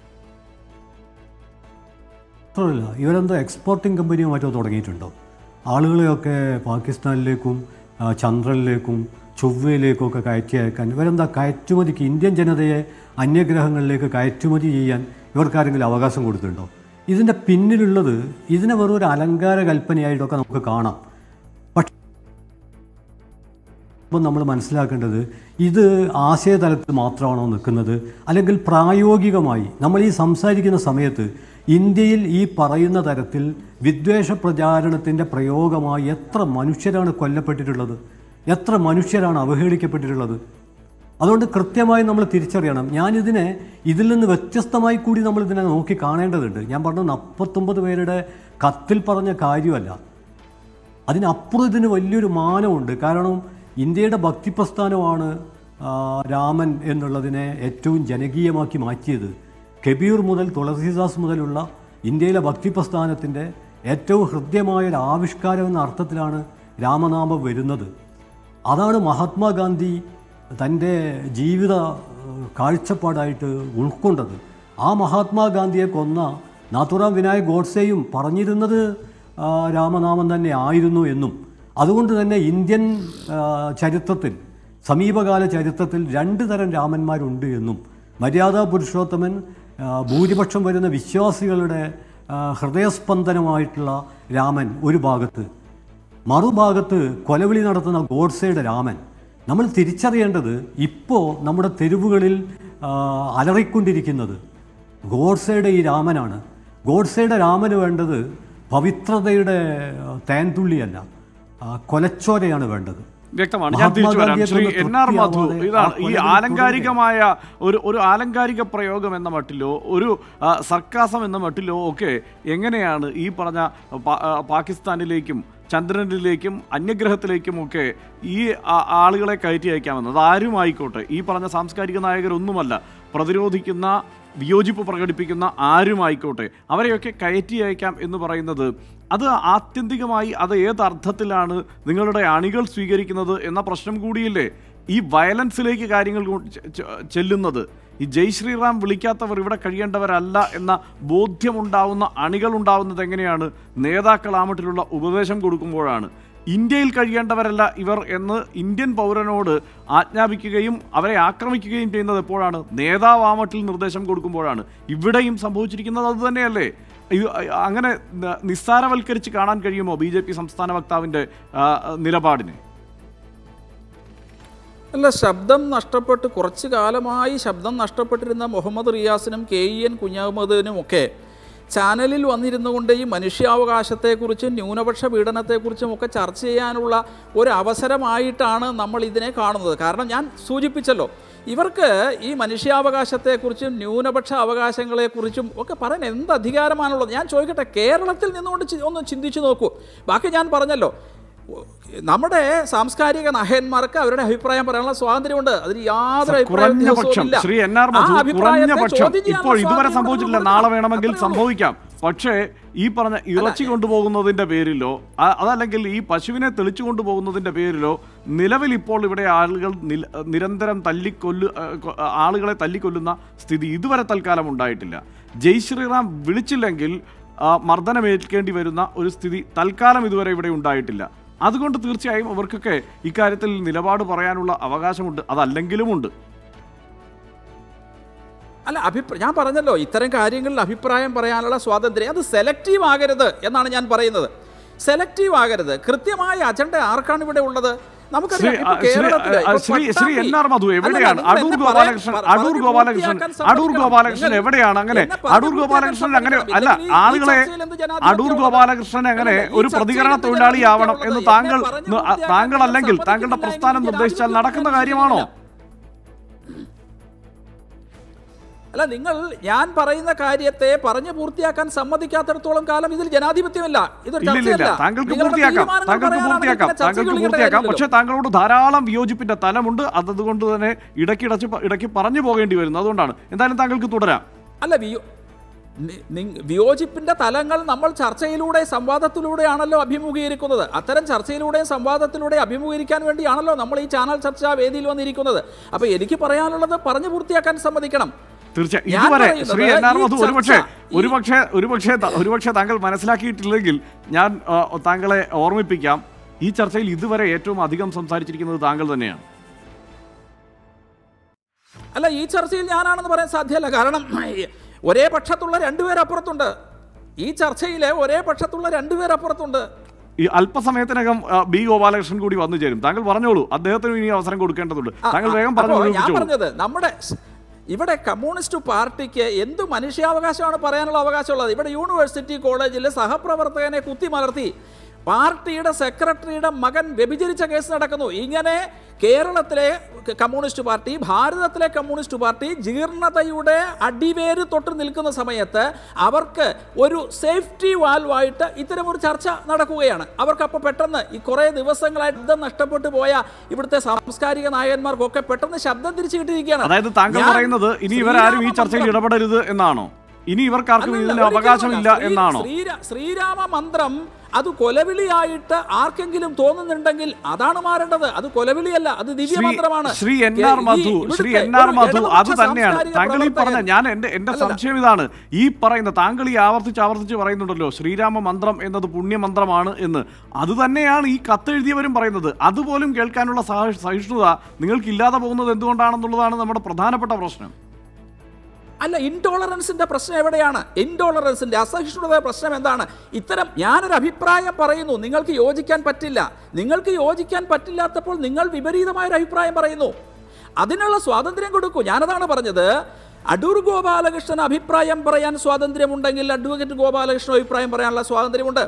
മാത്രമല്ല ഇവരെന്തോ എക്സ്പോർട്ടിംഗ് കമ്പനിയോ മറ്റോ തുടങ്ങിയിട്ടുണ്ടോ ആളുകളെയൊക്കെ പാകിസ്ഥാനിലേക്കും ആ, ചന്ദ്രനിലേക്കും ചൊവ്വയിലേക്കും ഒക്കെ കയറ്റി അയക്കാൻ ഇവരെന്താ കയറ്റുമതിക്ക് ഇന്ത്യൻ ജനതയെ അന്യഗ്രഹങ്ങളിലേക്ക് കയറ്റുമതി ചെയ്യാൻ ഇവർക്കാരെങ്കിലും അവകാശം കൊടുത്തിട്ടുണ്ടോ ഇതിൻ്റെ പിന്നിലുള്ളത് ഇതിനെ വെറും ഒരു അലങ്കാര കൽപ്പനയായിട്ടൊക്കെ നമുക്ക് കാണാം പക്ഷേ ഇപ്പം നമ്മൾ മനസ്സിലാക്കേണ്ടത് ഇത് ആശയതലത്തിൽ മാത്രമാണോ നിൽക്കുന്നത് അല്ലെങ്കിൽ പ്രായോഗികമായി നമ്മൾ ഈ സംസാരിക്കുന്ന സമയത്ത് ഇന്ത്യയിൽ ഈ പറയുന്ന തരത്തിൽ വിദ്വേഷ പ്രചാരണത്തിൻ്റെ പ്രയോഗമായി എത്ര മനുഷ്യരാണ് കൊല്ലപ്പെട്ടിട്ടുള്ളത് എത്ര മനുഷ്യരാണ് അവഹേളിക്കപ്പെട്ടിട്ടുള്ളത് അതുകൊണ്ട് കൃത്യമായി നമ്മൾ തിരിച്ചറിയണം ഞാനിതിനെ ഇതിൽ നിന്ന് വ്യത്യസ്തമായി കൂടി നമ്മൾ ഇതിനെ നോക്കി കാണേണ്ടതുണ്ട് ഞാൻ പറഞ്ഞ നാൽപ്പത്തൊമ്പത് പേരുടെ കത്തിൽ പറഞ്ഞ കാര്യമല്ല അതിനപ്പുറം ഇതിന് വലിയൊരു മാനമുണ്ട് കാരണം ഇന്ത്യയുടെ ഭക്തി പ്രസ്ഥാനമാണ് ആ, രാമൻ എന്നുള്ളതിനെ ഏറ്റവും ജനകീയമാക്കി മാറ്റിയത് കബീർ മുതൽ തുളസീദാസ് മുതലുള്ള ഇന്ത്യയിലെ ഭക്തി പ്രസ്ഥാനത്തിൻ്റെ ഏറ്റവും ഹൃദ്യമായ ഒരു ആവിഷ്കാരം എന്ന അർത്ഥത്തിലാണ് രാമനാമം വരുന്നത് അതാണ് മഹാത്മാഗാന്ധി തൻ്റെ ജീവിത ഏഹ്, കാഴ്ചപ്പാടായിട്ട് ഉൾക്കൊണ്ടത് ആ മഹാത്മാഗാന്ധിയെ കൊന്ന നാഥുറാം വിനായക് ഗോഡ്സെയും പറഞ്ഞിരുന്നത് ആ, രാമനാമം തന്നെ ആയിരുന്നു എന്നും അതുകൊണ്ട് തന്നെ ഇന്ത്യൻ ആ, ചരിത്രത്തിൽ സമീപകാല ചരിത്രത്തിൽ രണ്ട് തരം രാമന്മാരുണ്ട് എന്നും മര്യാദാ പുരുഷോത്തമൻ ആ, ഭൂരിപക്ഷം വരുന്ന വിശ്വാസികളുടെ ആ, ഹൃദയസ്പന്ദനമായിട്ടുള്ള രാമൻ ഒരു ഭാഗത്ത് മറുഭാഗത്ത് കൊലവിളി നടത്തുന്ന ഗോഡ്സയുടെ രാമൻ നമ്മൾ തിരിച്ചറിയേണ്ടത് ഇപ്പോൾ നമ്മുടെ തെരുവുകളിൽ ആ, അലറിക്കൊണ്ടിരിക്കുന്നത് ഗോഡ്സയുടെ ഈ രാമനാണ് ഗോഡ്സയുടെ രാമന് വേണ്ടത് പവിത്രതയുടെ ആ, തേൻതുള്ളിയല്ല ആ, കൊലച്ചോരയാണ് വേണ്ടത് വ്യക്തമാണ് ഞാൻ തിരിച്ചു വരാം മഹാത്മാഗാന്ധിയെ ശ്രീ കൊണ്ട് എൻ ആർ മധു തൃപ്തിയാവാതെ ഇതാണ് ആ ഈ കൊലവിളി ആലങ്കാരികമായ ഒരു ഒരു ആലങ്കാരിക പ്രയോഗം എന്ന മട്ടിലോ ഒരു ആ, സർക്കാസം എന്ന മട്ടിലോ ഒക്കെ എങ്ങനെയാണ് ഈ പറഞ്ഞ പാ- ആ, പാകിസ്ഥാനിലേക്കും ചന്ദ്രനിലേക്കും അന്യഗ്രഹത്തിലേക്കും ഒക്കെ ഈ ആ- ആളുകളെ കയറ്റി അയക്കാമെന്നത് ആരുമായിക്കോട്ടെ ഈ പറഞ്ഞ സാംസ്കാരിക നായകരൊന്നുമല്ല പ്രതിരോധിക്കുന്ന വിയോജിപ്പ് പ്രകടിപ്പിക്കുന്ന ആരുമായിക്കോട്ടെ അവരെയൊക്കെ കയറ്റി അയക്കാം എന്ന് പറയുന്നത് അത് ആത്യന്തികമായി അത് ഏത് അർത്ഥത്തിലാണ് നിങ്ങളുടെ അണികൾ സ്വീകരിക്കുന്നത് എന്ന പ്രശ്നം കൂടിയില്ലേ ഈ വയലൻസിലേക്ക് കാര്യങ്ങൾ കൊ- ചെ- ചെ- ചെല്ലുന്നത് ഈ ജയ് ശ്രീറാം വിളിക്കാത്തവർ ഇവിടെ കഴിയേണ്ടവരല്ല എന്ന ബോധ്യമുണ്ടാവുന്ന അണികൾ ഉണ്ടാവുന്നത് എങ്ങനെയാണ് നേതാക്കൾ ആ മട്ടിലുള്ള ഉപദേശം കൊടുക്കുമ്പോഴാണ് ഇന്ത്യയിൽ കഴിയേണ്ടവരല്ല ഇവർ എന്ന് ഇന്ത്യൻ പൗരനോട് ആജ്ഞാപിക്കുകയും അവരെ ആക്രമിക്കുകയും ചെയ്യുന്നത് എപ്പോഴാണ് നേതാവ് ആ മട്ടിൽ നിർദ്ദേശം കൊടുക്കുമ്പോഴാണ് ഇവിടെയും സംഭവിച്ചിരിക്കുന്നത് അതുതന്നെയല്ലേ ഇത് അങ്ങനെ ന- നിസ്സാരവൽക്കരിച്ച് കാണാൻ കഴിയുമോ ബി ജെ പി സംസ്ഥാന വക്താവിൻ്റെ ആ, നിലപാടിനെ അല്ല ശബ്ദം നഷ്ടപ്പെട്ട് കുറച്ച് കാലമായി ശബ്ദം നഷ്ടപ്പെട്ടിരുന്ന മുഹമ്മദ് റിയാസിനും കെ ഇ എൻ കുഞ്ഞഹമ്മദിനും ഒക്കെ ചാനലിൽ വന്നിരുന്നു കൊണ്ട് ഈ മനുഷ്യാവകാശത്തെക്കുറിച്ചും ന്യൂനപക്ഷ പീഡനത്തെക്കുറിച്ചും ഒക്കെ ചർച്ച ചെയ്യാനുള്ള ഒരു അവസരമായിട്ടാണ് നമ്മൾ ഇതിനെ കാണുന്നത് കാരണം ഞാൻ സൂചിപ്പിച്ചല്ലോ ഇവർക്ക് ഈ മനുഷ്യാവകാശത്തെക്കുറിച്ചും ന്യൂനപക്ഷ അവകാശങ്ങളെക്കുറിച്ചും ഒക്കെ പറയാൻ എന്ത് അധികാരമാണുള്ളത് ഞാൻ ചോദിക്കട്ടെ കേരളത്തിൽ നിന്നുകൊണ്ട് ചി- ഒന്ന് ചിന്തിച്ചു നോക്കൂ ബാക്കി ഞാൻ പറഞ്ഞല്ലോ നമ്മുടെ സാംസ്കാരിക നഹന്മാർക്ക് അവരുടെ അഭിപ്രായം പറയാനുള്ള സ്വാതന്ത്ര്യമുണ്ട് അതിന് യാതൊരു അഭിപ്രായ കുറഞ്ഞ വ്യത്യാസവും പക്ഷം ഇല്ല. ശ്രീ എൻ ആർ ആ മധു അഭിപ്രായത്തെ കുറഞ്ഞ പക്ഷം ചോദ്യം ചെയ്യാനുള്ള ഇപ്പോൾ ഇതുവരെ സ്വാതന്ത്ര്യം സംഭവിച്ചിട്ടില്ല ഉണ്ടെന്ന് നാളെ കൊടുക്കണം. വേണമെങ്കിൽ അത്രയേ ഉള്ളൂ. സംഭവിക്കാം പക്ഷേ ഈ പറഞ്ഞ ഇറച്ചി കൊണ്ടുപോകുന്നതിന്റെ പേരിലോ അ- അതല്ലെങ്കിൽ ഈ പശുവിനെ തെളിച്ചു കൊണ്ടുപോകുന്നതിന്റെ പേരിലോ നിലവിൽ ഇപ്പോൾ ഇവിടെ ആളുകൾ നില- നിരന്തരം തല്ലിക്കൊല്ലു ആ, കൊ- ആളുകളെ തല്ലിക്കൊല്ലുന്ന സ്ഥിതി ഇതുവരെ തൽക്കാലം ഉണ്ടായിട്ടില്ല ജയ് ശ്രീറാം വിളിച്ചില്ലെങ്കിൽ ആ, മർദ്ദനമേൽക്കേണ്ടി വരുന്ന ഒരു സ്ഥിതി തൽക്കാലം ഇതുവരെ ഇവിടെ ഉണ്ടായിട്ടില്ല അതുകൊണ്ട് തീർച്ചയായും അവർക്കൊക്കെ ഇക്കാര്യത്തിൽ നിലപാട് പറയാനുള്ള അവകാശമുണ്ട് അതല്ലെങ്കിലുമുണ്ട് അല്ല അഭിപ്രായം ഞാൻ പറഞ്ഞല്ലോ ഇത്തരം കാര്യങ്ങളിൽ അഭിപ്രായം പറയാനുള്ള സ്വാതന്ത്ര്യം അത് സെലക്റ്റീവ് ആകരുത് എന്നാണ് ഞാൻ പറയുന്നത് സെലക്റ്റീവ് ആകരുത് കൃത്യമായ അജണ്ട ആർക്കാണ് ഇവിടെ ഉള്ളത് നമുക്കറിയാം ശ്രീ- ഇപ്പൊ ശ്രീ- കേരളത്തില് ഇപ്പൊ ശ്രീ ശ്രീ പട്ടാമ്പി- എൻ ആർ മധു അല്ല, എവിടെയാണ് നിങ്ങൾ അടൂർ എന്നെ ഗോപാലകൃഷ്ണൻ പറയാൻ- അടൂർ പറഞ്ഞ് ഗോപാലകൃഷ്ണൻ പൂർത്തിയാക്കാൻ അടൂർ സമ്മതിക്കണം. ഗോപാലകൃഷ്ണൻ നിങ്ങൾ എവിടെയാണ് അങ്ങനെ എന്നെ പറഞ്ഞ് അടൂർ ഗോപാലകൃഷ്ണൻ അങ്ങനെ പൂർത്തിയാക്കാൻ അല്ല സമ്മതിക്കണം. ആളുകളെ ഈ ചർച്ചയിൽ എന്ത് ജനാധിപത്യം അടൂർ ഉള്ളത്? ഗോപാലകൃഷ്ണൻ അങ്ങനെ അല്ല, ഈ ഒരു ചർച്ചയിൽ പ്രതികരണ എന്ത് തൊഴിലാളിയാവണം ജനാധിപത്യം എന്ന് ഉള്ളത്? താങ്കൾ എന്നെ പറഞ്ഞ് ന- പൂർത്തിയാക്കാൻ താങ്കളല്ലെങ്കിൽ സമ്മതിക്കില്ല താങ്കളുടെ എങ്കിൽ പ്രസ്ഥാനം നിർദ്ദേശിച്ചാൽ ജനാധിപത്യം നടക്കുന്ന ഉള്ളത് കാര്യമാണോ അല്ല നിങ്ങൾ ഞാൻ പറയുന്ന കാര്യത്തെ പറഞ്ഞു പൂർത്തിയാക്കാൻ സമ്മതിക്കാത്തിടത്തോളം കാലം ഇതിൽ ജനാധിപത്യമില്ല ഇതൊരു ഇല്ല ഇല്ല ഇല്ല ചർച്ചയല്ല താങ്കൾക്ക് നിങ്ങളുടെ പൂർത്തിയാക്കാം തീരുമാനങ്ങൾ താങ്കൾക്ക് പറയാനാണെങ്കിൽ പൂർത്തിയാക്കാം പിന്നെ ചർച്ച താങ്കൾക്ക് വിളിക്കേണ്ട പൂർത്തിയാക്കാം കാര്യമില്ലല്ലോ. പക്ഷേ താങ്കളോട് ധാരാളം വിയോജിപ്പിന്റെ തലമുണ്ട് അതുകൊണ്ട് തന്നെ ഇടയ്ക്കിടച്ച് പ- ഇടയ്ക്ക് പറഞ്ഞു പോകേണ്ടി വരുന്നു അതുകൊണ്ടാണ് എന്തായാലും താങ്കൾക്ക് തുടരാം അല്ല വിയോ നി- നി- വിയോജിപ്പിന്റെ തലങ്ങൾ നമ്മൾ ചർച്ചയിലൂടെ സംവാദത്തിലൂടെയാണല്ലോ അഭിമുഖീകരിക്കുന്നത് അത്തരം ചർച്ചയിലൂടെയും സംവാദത്തിലൂടെയും അഭിമുഖീകരിക്കാൻ വേണ്ടിയാണല്ലോ നമ്മൾ ഈ ചാനൽ ചർച്ചാ വേദിയിൽ വന്നിരിക്കുന്നത് അപ്പൊ എനിക്ക് പറയാനുള്ളത് പറഞ്ഞു പൂർത്തിയാക്കാൻ സമ്മതിക്കണം തീർച്ചയായും ഞാൻ ഇതുവരെ പറയുന്നത് ശ്രീ എൻ ആർ ഈ മധു ചർച്ച- ഒരുപക്ഷെ ഈ- ഒരുപക്ഷെ ഒരുപക്ഷെ ത- ഒരുപക്ഷെ താങ്കൾ മനസ്സിലാക്കിയിട്ടില്ലെങ്കിൽ ഞാൻ ആ, താങ്കളെ ഓർമ്മിപ്പിക്കാം ഈ ചർച്ചയിൽ ഇതുവരെ ഏറ്റവും അധികം സംസാരിച്ചിരിക്കുന്നത് താങ്കൾ തന്നെയാണ് അല്ല ഈ ചർച്ചയിൽ ഞാനാണെന്ന് പറയാൻ സാധ്യമല്ല കാരണം ഒരേ പക്ഷത്തുള്ള രണ്ടുപേരപ്പുറത്തുണ്ട് ഈ ചർച്ചയിലെ ഒരേ പക്ഷത്തുള്ള രണ്ടുപേരപ്പുറത്തുണ്ട് ഈ അല്പസമയത്തിനകം ആ, ബി ഗോപാലകൃഷ്ണൻ കൂടി വന്നു ചേരും താങ്കൾ പറഞ്ഞോളൂ അദ്ദേഹത്തിന് ഇനി അവസരം കൊടുക്കേണ്ടതുണ്ട് ആ, താങ്കൾ ആ, വേഗം പറഞ്ഞു അപ്പോ ഞാൻ മുഴുമിപ്പിച്ചോളൂ. പറഞ്ഞത് നമ്മുടെ സ്- ഇവിടെ കമ്മ്യൂണിസ്റ്റ് പാർട്ടിക്ക് എന്ത് മനുഷ്യാവകാശമാണ് പറയാനുള്ള അവകാശമുള്ളത് ഇവിടെ യൂണിവേഴ്സിറ്റി കോളേജിലെ സഹപ്രവർത്തകനെ കുത്തിമലർത്തി പാർട്ടിയുടെ സെക്രട്ടറിയുടെ മകൻ വ്യഭിചരിച്ച കേസ് നടക്കുന്നു ഇങ്ങനെ കേരളത്തിലെ ക- കമ്മ്യൂണിസ്റ്റ് പാർട്ടി ഭാരതത്തിലെ കമ്മ്യൂണിസ്റ്റ് പാർട്ടി ജീർണതയുടെ അടിവേര് തൊട്ട് നിൽക്കുന്ന സമയത്ത് അവർക്ക് ഒരു സേഫ്റ്റി വാൽവായിട്ട് ഇത്തരമൊരു ചർച്ച നടക്കുകയാണ് അവർക്കപ്പോൾ പെട്ടെന്ന് ഈ കുറേ ദിവസങ്ങളായിട്ട് ഇത് നഷ്ടപ്പെട്ടു പോയ ഇവിടുത്തെ സാംസ്കാരിക നായകന്മാർക്കൊക്കെ പെട്ടെന്ന് ശബ്ദം തിരിച്ചു കിട്ടിയിരിക്കുകയാണ് അതായത് താങ്കൾ ഞാൻ പറയുന്നത് ഇനി ഇവരാരും ഈ ചർച്ചയിൽ ശ്രീരാമ ഇടപെടരുത് എന്നാണോ ഇനി ഇവർക്കാർക്കും അല്ലല്ല, ഇതിന് അവകാശമില്ല ഒരിക്കലുമല്ല. ശ്രീ- എന്നാണോ ശ്രീരാ- ശ്രീരാമ മന്ത്രം അത് കൊലവിളിയായിട്ട് ആർക്കെങ്കിലും തോന്നുന്നുണ്ടെങ്കിൽ അതാണ് മാറേണ്ടത് അത് കൊലവിളിയല്ല അത് ശ്രീ ദിവ്യമന്ത്രമാണ് ശ്രീ എൻ കേ- ആർ ഈ മധു ഇവിടുത്തെ ശ്രീ എൻ ആർ ഒരു മധു ഇടതുപക്ഷ അത് തന്നെയാണ് സാംസ്കാരിക താങ്കൾ ഈ പറഞ്ഞ പ്രവർത്തകൻ. ഞാൻ എന്റെ എന്റെ അല്ലല്ല. സംശയം ഇതാണ് ഈ പറയുന്ന താങ്കൾ ഈ ആവർത്തിച്ച് ആവർത്തിച്ച് പറയുന്നുണ്ടല്ലോ ശ്രീരാമ മന്ത്രം എന്നത് പുണ്യമന്ത്രമാണ് എന്ന് അത് തന്നെയാണ് ഈ കത്തെഴുതിയവരും പറയുന്നത് അതുപോലും കേൾക്കാനുള്ള സഹ- സഹിഷ്ണുത നിങ്ങൾക്ക് ഇല്ലാതെ പോകുന്നത് എന്തുകൊണ്ടാണെന്നുള്ളതാണ് നമ്മുടെ പ്രധാനപ്പെട്ട പ്രശ്നം അല്ല ഇൻടോളറൻസിന്റെ പ്രശ്നം എവിടെയാണ് ഇൻടോളറൻസിന്റെ അസഹിഷ്ണുത പ്രശ്നം എന്താണ് ഇത്തരം ഞാനൊരു അഭിപ്രായം പറയുന്നു നിങ്ങൾക്ക് യോജിക്കാൻ പറ്റില്ല നിങ്ങൾക്ക് യോജിക്കാൻ പറ്റില്ലാത്തപ്പോൾ നിങ്ങൾ വിപരീതമായ ഒരു അഭിപ്രായം പറയുന്നു അതിനുള്ള സ്വാതന്ത്ര്യം കൊടുക്കൂ ഞാനതാണ് പറഞ്ഞത് അടൂർ ഗോപാലകൃഷ്ണൻ അഭിപ്രായം പറയാൻ സ്വാതന്ത്ര്യമുണ്ടെങ്കിൽ അഡ്വക്കേറ്റ് ഗോപാലകൃഷ്ണൻ അഭിപ്രായം പറയാനുള്ള സ്വാതന്ത്ര്യമുണ്ട്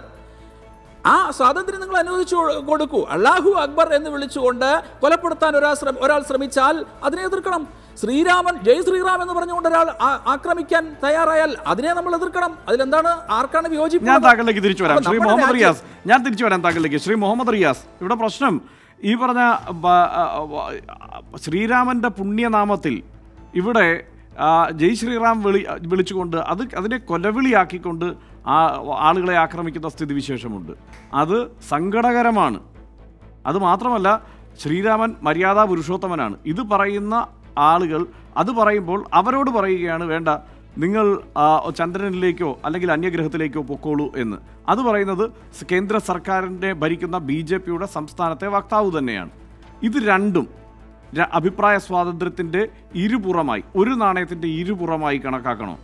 ആ സ്വാതന്ത്ര്യം നിങ്ങൾ അനുവദിച്ചു കൊ- കൊടുക്കൂ അള്ളാഹു അക്ബർ എന്ന് വിളിച്ചുകൊണ്ട് കൊലപ്പെടുത്താൻ ഒരാൾ ശ്രമ- ഒരാൾ ശ്രമിച്ചാൽ അതിനെ എതിർക്കണം ശ്രീരാമൻ ജയ് ശ്രീറാം എന്ന് പറഞ്ഞുകൊണ്ട് ഒരാൾ ആ- ആക്രമിക്കാൻ തയ്യാറായാൽ അതിനെ നമ്മൾ എതിർക്കണം അതിലെന്താണ് ആർക്കാണ് വിയോജിപ്പ് ഞാൻ താങ്കളിലേക്ക് തിരിച്ചു വരാം അപ്പോൾ ശ്രീ നമ്മുടെ മുഹമ്മദ് രാജ്യം- റിയാസ് ഞാൻ തിരിച്ചു വരാം താങ്കളിലേക്ക് ശ്രീ മുഹമ്മദ് റിയാസ് ഇവിടെ പ്രശ്നം ഈ പറഞ്ഞ ബ- ആ, വ- ശ്രീരാമന്റെ പുണ്യനാമത്തിൽ ഇവിടെ ആ, ജയ് ശ്രീറാം വിളി വിളിച്ചുകൊണ്ട് അത് അതിനെ കൊലവിളിയാക്കിക്കൊണ്ട് ആ ആളുകളെ ആക്രമിക്കുന്ന സ്ഥിതിവിശേഷമുണ്ട് അത് സങ്കടകരമാണ് അത് മാത്രമല്ല ശ്രീരാമൻ മര്യാദാ പുരുഷോത്തമനാണ് ഇത് പറയുന്ന ആളുകൾ അത് പറയുമ്പോൾ അവരോട് പറയുകയാണ് വേണ്ട നിങ്ങൾ ആ, ചന്ദ്രനിലേക്കോ അല്ലെങ്കിൽ അന്യഗ്രഹത്തിലേക്കോ പൊക്കോളൂ എന്ന് അത് പറയുന്നത് സ് കേന്ദ്ര സർക്കാരിൻ്റെ ഭരിക്കുന്ന ബി ജെ പിയുടെ സംസ്ഥാനത്തെ വക്താവ് തന്നെയാണ് ഇത് രണ്ടും ര- അഭിപ്രായ സ്വാതന്ത്ര്യത്തിൻ്റെ ഇരുപുറമായി ഒരു നാണയത്തിൻ്റെ ഇരുപുറമായി കണക്കാക്കണോ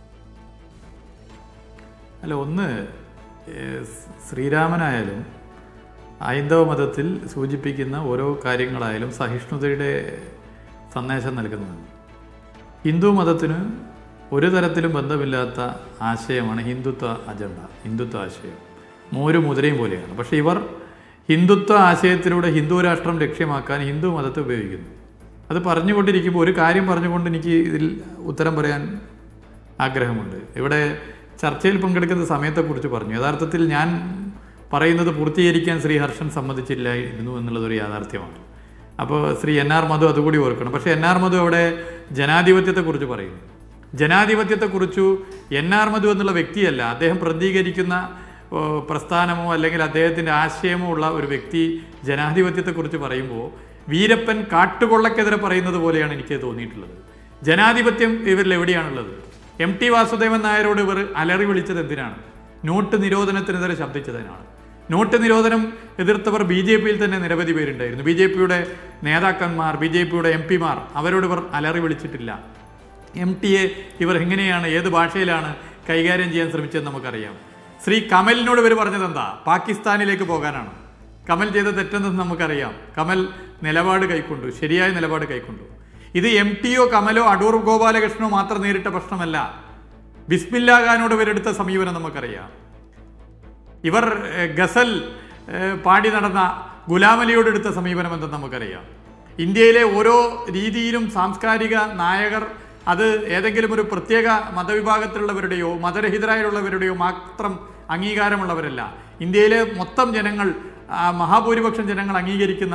അല്ല ഒന്ന് ഏഹ്, ശ്രീരാമനായാലും ഹൈന്ദവ മതത്തിൽ സൂചിപ്പിക്കുന്ന ഓരോ കാര്യങ്ങളായാലും സഹിഷ്ണുതയുടെ സന്ദേശം നൽകുന്നതാണ് ഹിന്ദു മതത്തിന് ഒരു തരത്തിലും ബന്ധമില്ലാത്ത ആശയമാണ് ഹിന്ദുത്വ അജണ്ട ഹിന്ദുത്വ ആശയം മോരും മുതിരയും പോലെയാണ് പക്ഷേ ഇവർ ഹിന്ദുത്വ ആശയത്തിലൂടെ ഹിന്ദു രാഷ്ട്രം ലക്ഷ്യമാക്കാൻ ഹിന്ദു മതത്തെ ഉപയോഗിക്കുന്നു അത് പറഞ്ഞുകൊണ്ടിരിക്കുമ്പോൾ ഒരു കാര്യം പറഞ്ഞുകൊണ്ട് എനിക്ക് ഇതിൽ ഉത്തരം പറയാൻ ആഗ്രഹമുണ്ട് ഇവിടെ ചർച്ചയിൽ പങ്കെടുക്കുന്ന സമയത്തെക്കുറിച്ച് പറഞ്ഞു യഥാർത്ഥത്തിൽ ഞാൻ പറയുന്നത് പൂർത്തീകരിക്കാൻ ശ്രീ ഹർഷൻ സമ്മതിച്ചില്ലായിരുന്നു എന്നുള്ളതൊരു യാഥാർത്ഥ്യമാണ് അപ്പോൾ ശ്രീ എൻ ആർ മധു അതുകൂടി ഓർക്കണം പക്ഷേ എൻ ആർ മധു അവിടെ ജനാധിപത്യത്തെക്കുറിച്ച് പറയുന്നു ജനാധിപത്യത്തെക്കുറിച്ചു എൻ ആർ മധു എന്നുള്ള വ്യക്തിയല്ല അദ്ദേഹം പ്രതികരിക്കുന്ന ഓ, പ്രസ്ഥാനമോ അല്ലെങ്കിൽ അദ്ദേഹത്തിൻ്റെ ആശയമോ ഉള്ള ഒരു വ്യക്തി ജനാധിപത്യത്തെക്കുറിച്ച് പറയുമ്പോൾ വീരപ്പൻ കാട്ടുകൊള്ളക്കെതിരെ പറയുന്നത് പോലെയാണ് എനിക്ക് തോന്നിയിട്ടുള്ളത് ജനാധിപത്യം ഇവരിൽ എവിടെയാണുള്ളത് എം ടി വാസുദേവൻ നായരോട് ഇവർ അലറി വിളിച്ചത് എന്തിനാണ് നോട്ട് നിരോധനത്തിനെതിരെ ശബ്ദിച്ചതിനാണ് നോട്ട് നിരോധനം എതിർത്തവർ ബി ജെ പിയിൽ തന്നെ നിരവധി പേരുണ്ടായിരുന്നു ബി ജെ പിയുടെ നേതാക്കന്മാർ ബി ജെ പിയുടെ എം പിമാർ അവരോട് ഇവർ അലറി വിളിച്ചിട്ടില്ല എം ടി എ ഇവർ എങ്ങനെയാണ് ഏത് ഭാഷയിലാണ് കൈകാര്യം ചെയ്യാൻ ശ്രമിച്ചതെന്ന് നമുക്കറിയാം ശ്രീ കമലിനോട് ഇവർ പറഞ്ഞത് എന്താ പാകിസ്ഥാനിലേക്ക് പോകാനാണ് കമൽ ചെയ്ത തെറ്റെന്ന് നമുക്കറിയാം കമൽ നിലപാട് കൈക്കൊണ്ടു ശരിയായ നിലപാട് കൈക്കൊണ്ടു ഇത് എം ടിയോ കമലോ അടൂർ ഗോപാലകൃഷ്ണനോ മാത്രം നേരിട്ട പ്രശ്നമല്ല ബിസ്മില്ലാ ഖാനോട് ഇവരെടുത്ത സമീപനം നമുക്കറിയാം ഇവർ ഏഹ്, ഗസൽ ഏഹ്, പാടി നടന്ന ഗുലാമലിയോട് എടുത്ത സമീപനം എന്തെന്ന് നമുക്കറിയാം ഇന്ത്യയിലെ ഓരോ രീതിയിലും സാംസ്കാരിക നായകർ അത് ഏതെങ്കിലും ഒരു പ്രത്യേക മതവിഭാഗത്തിലുള്ളവരുടെയോ മതരഹിതരായുള്ളവരുടെയോ മാത്രം അംഗീകാരമുള്ളവരല്ല ഇന്ത്യയിലെ മൊത്തം ജനങ്ങൾ ആ, മഹാഭൂരിപക്ഷം ജനങ്ങൾ അംഗീകരിക്കുന്ന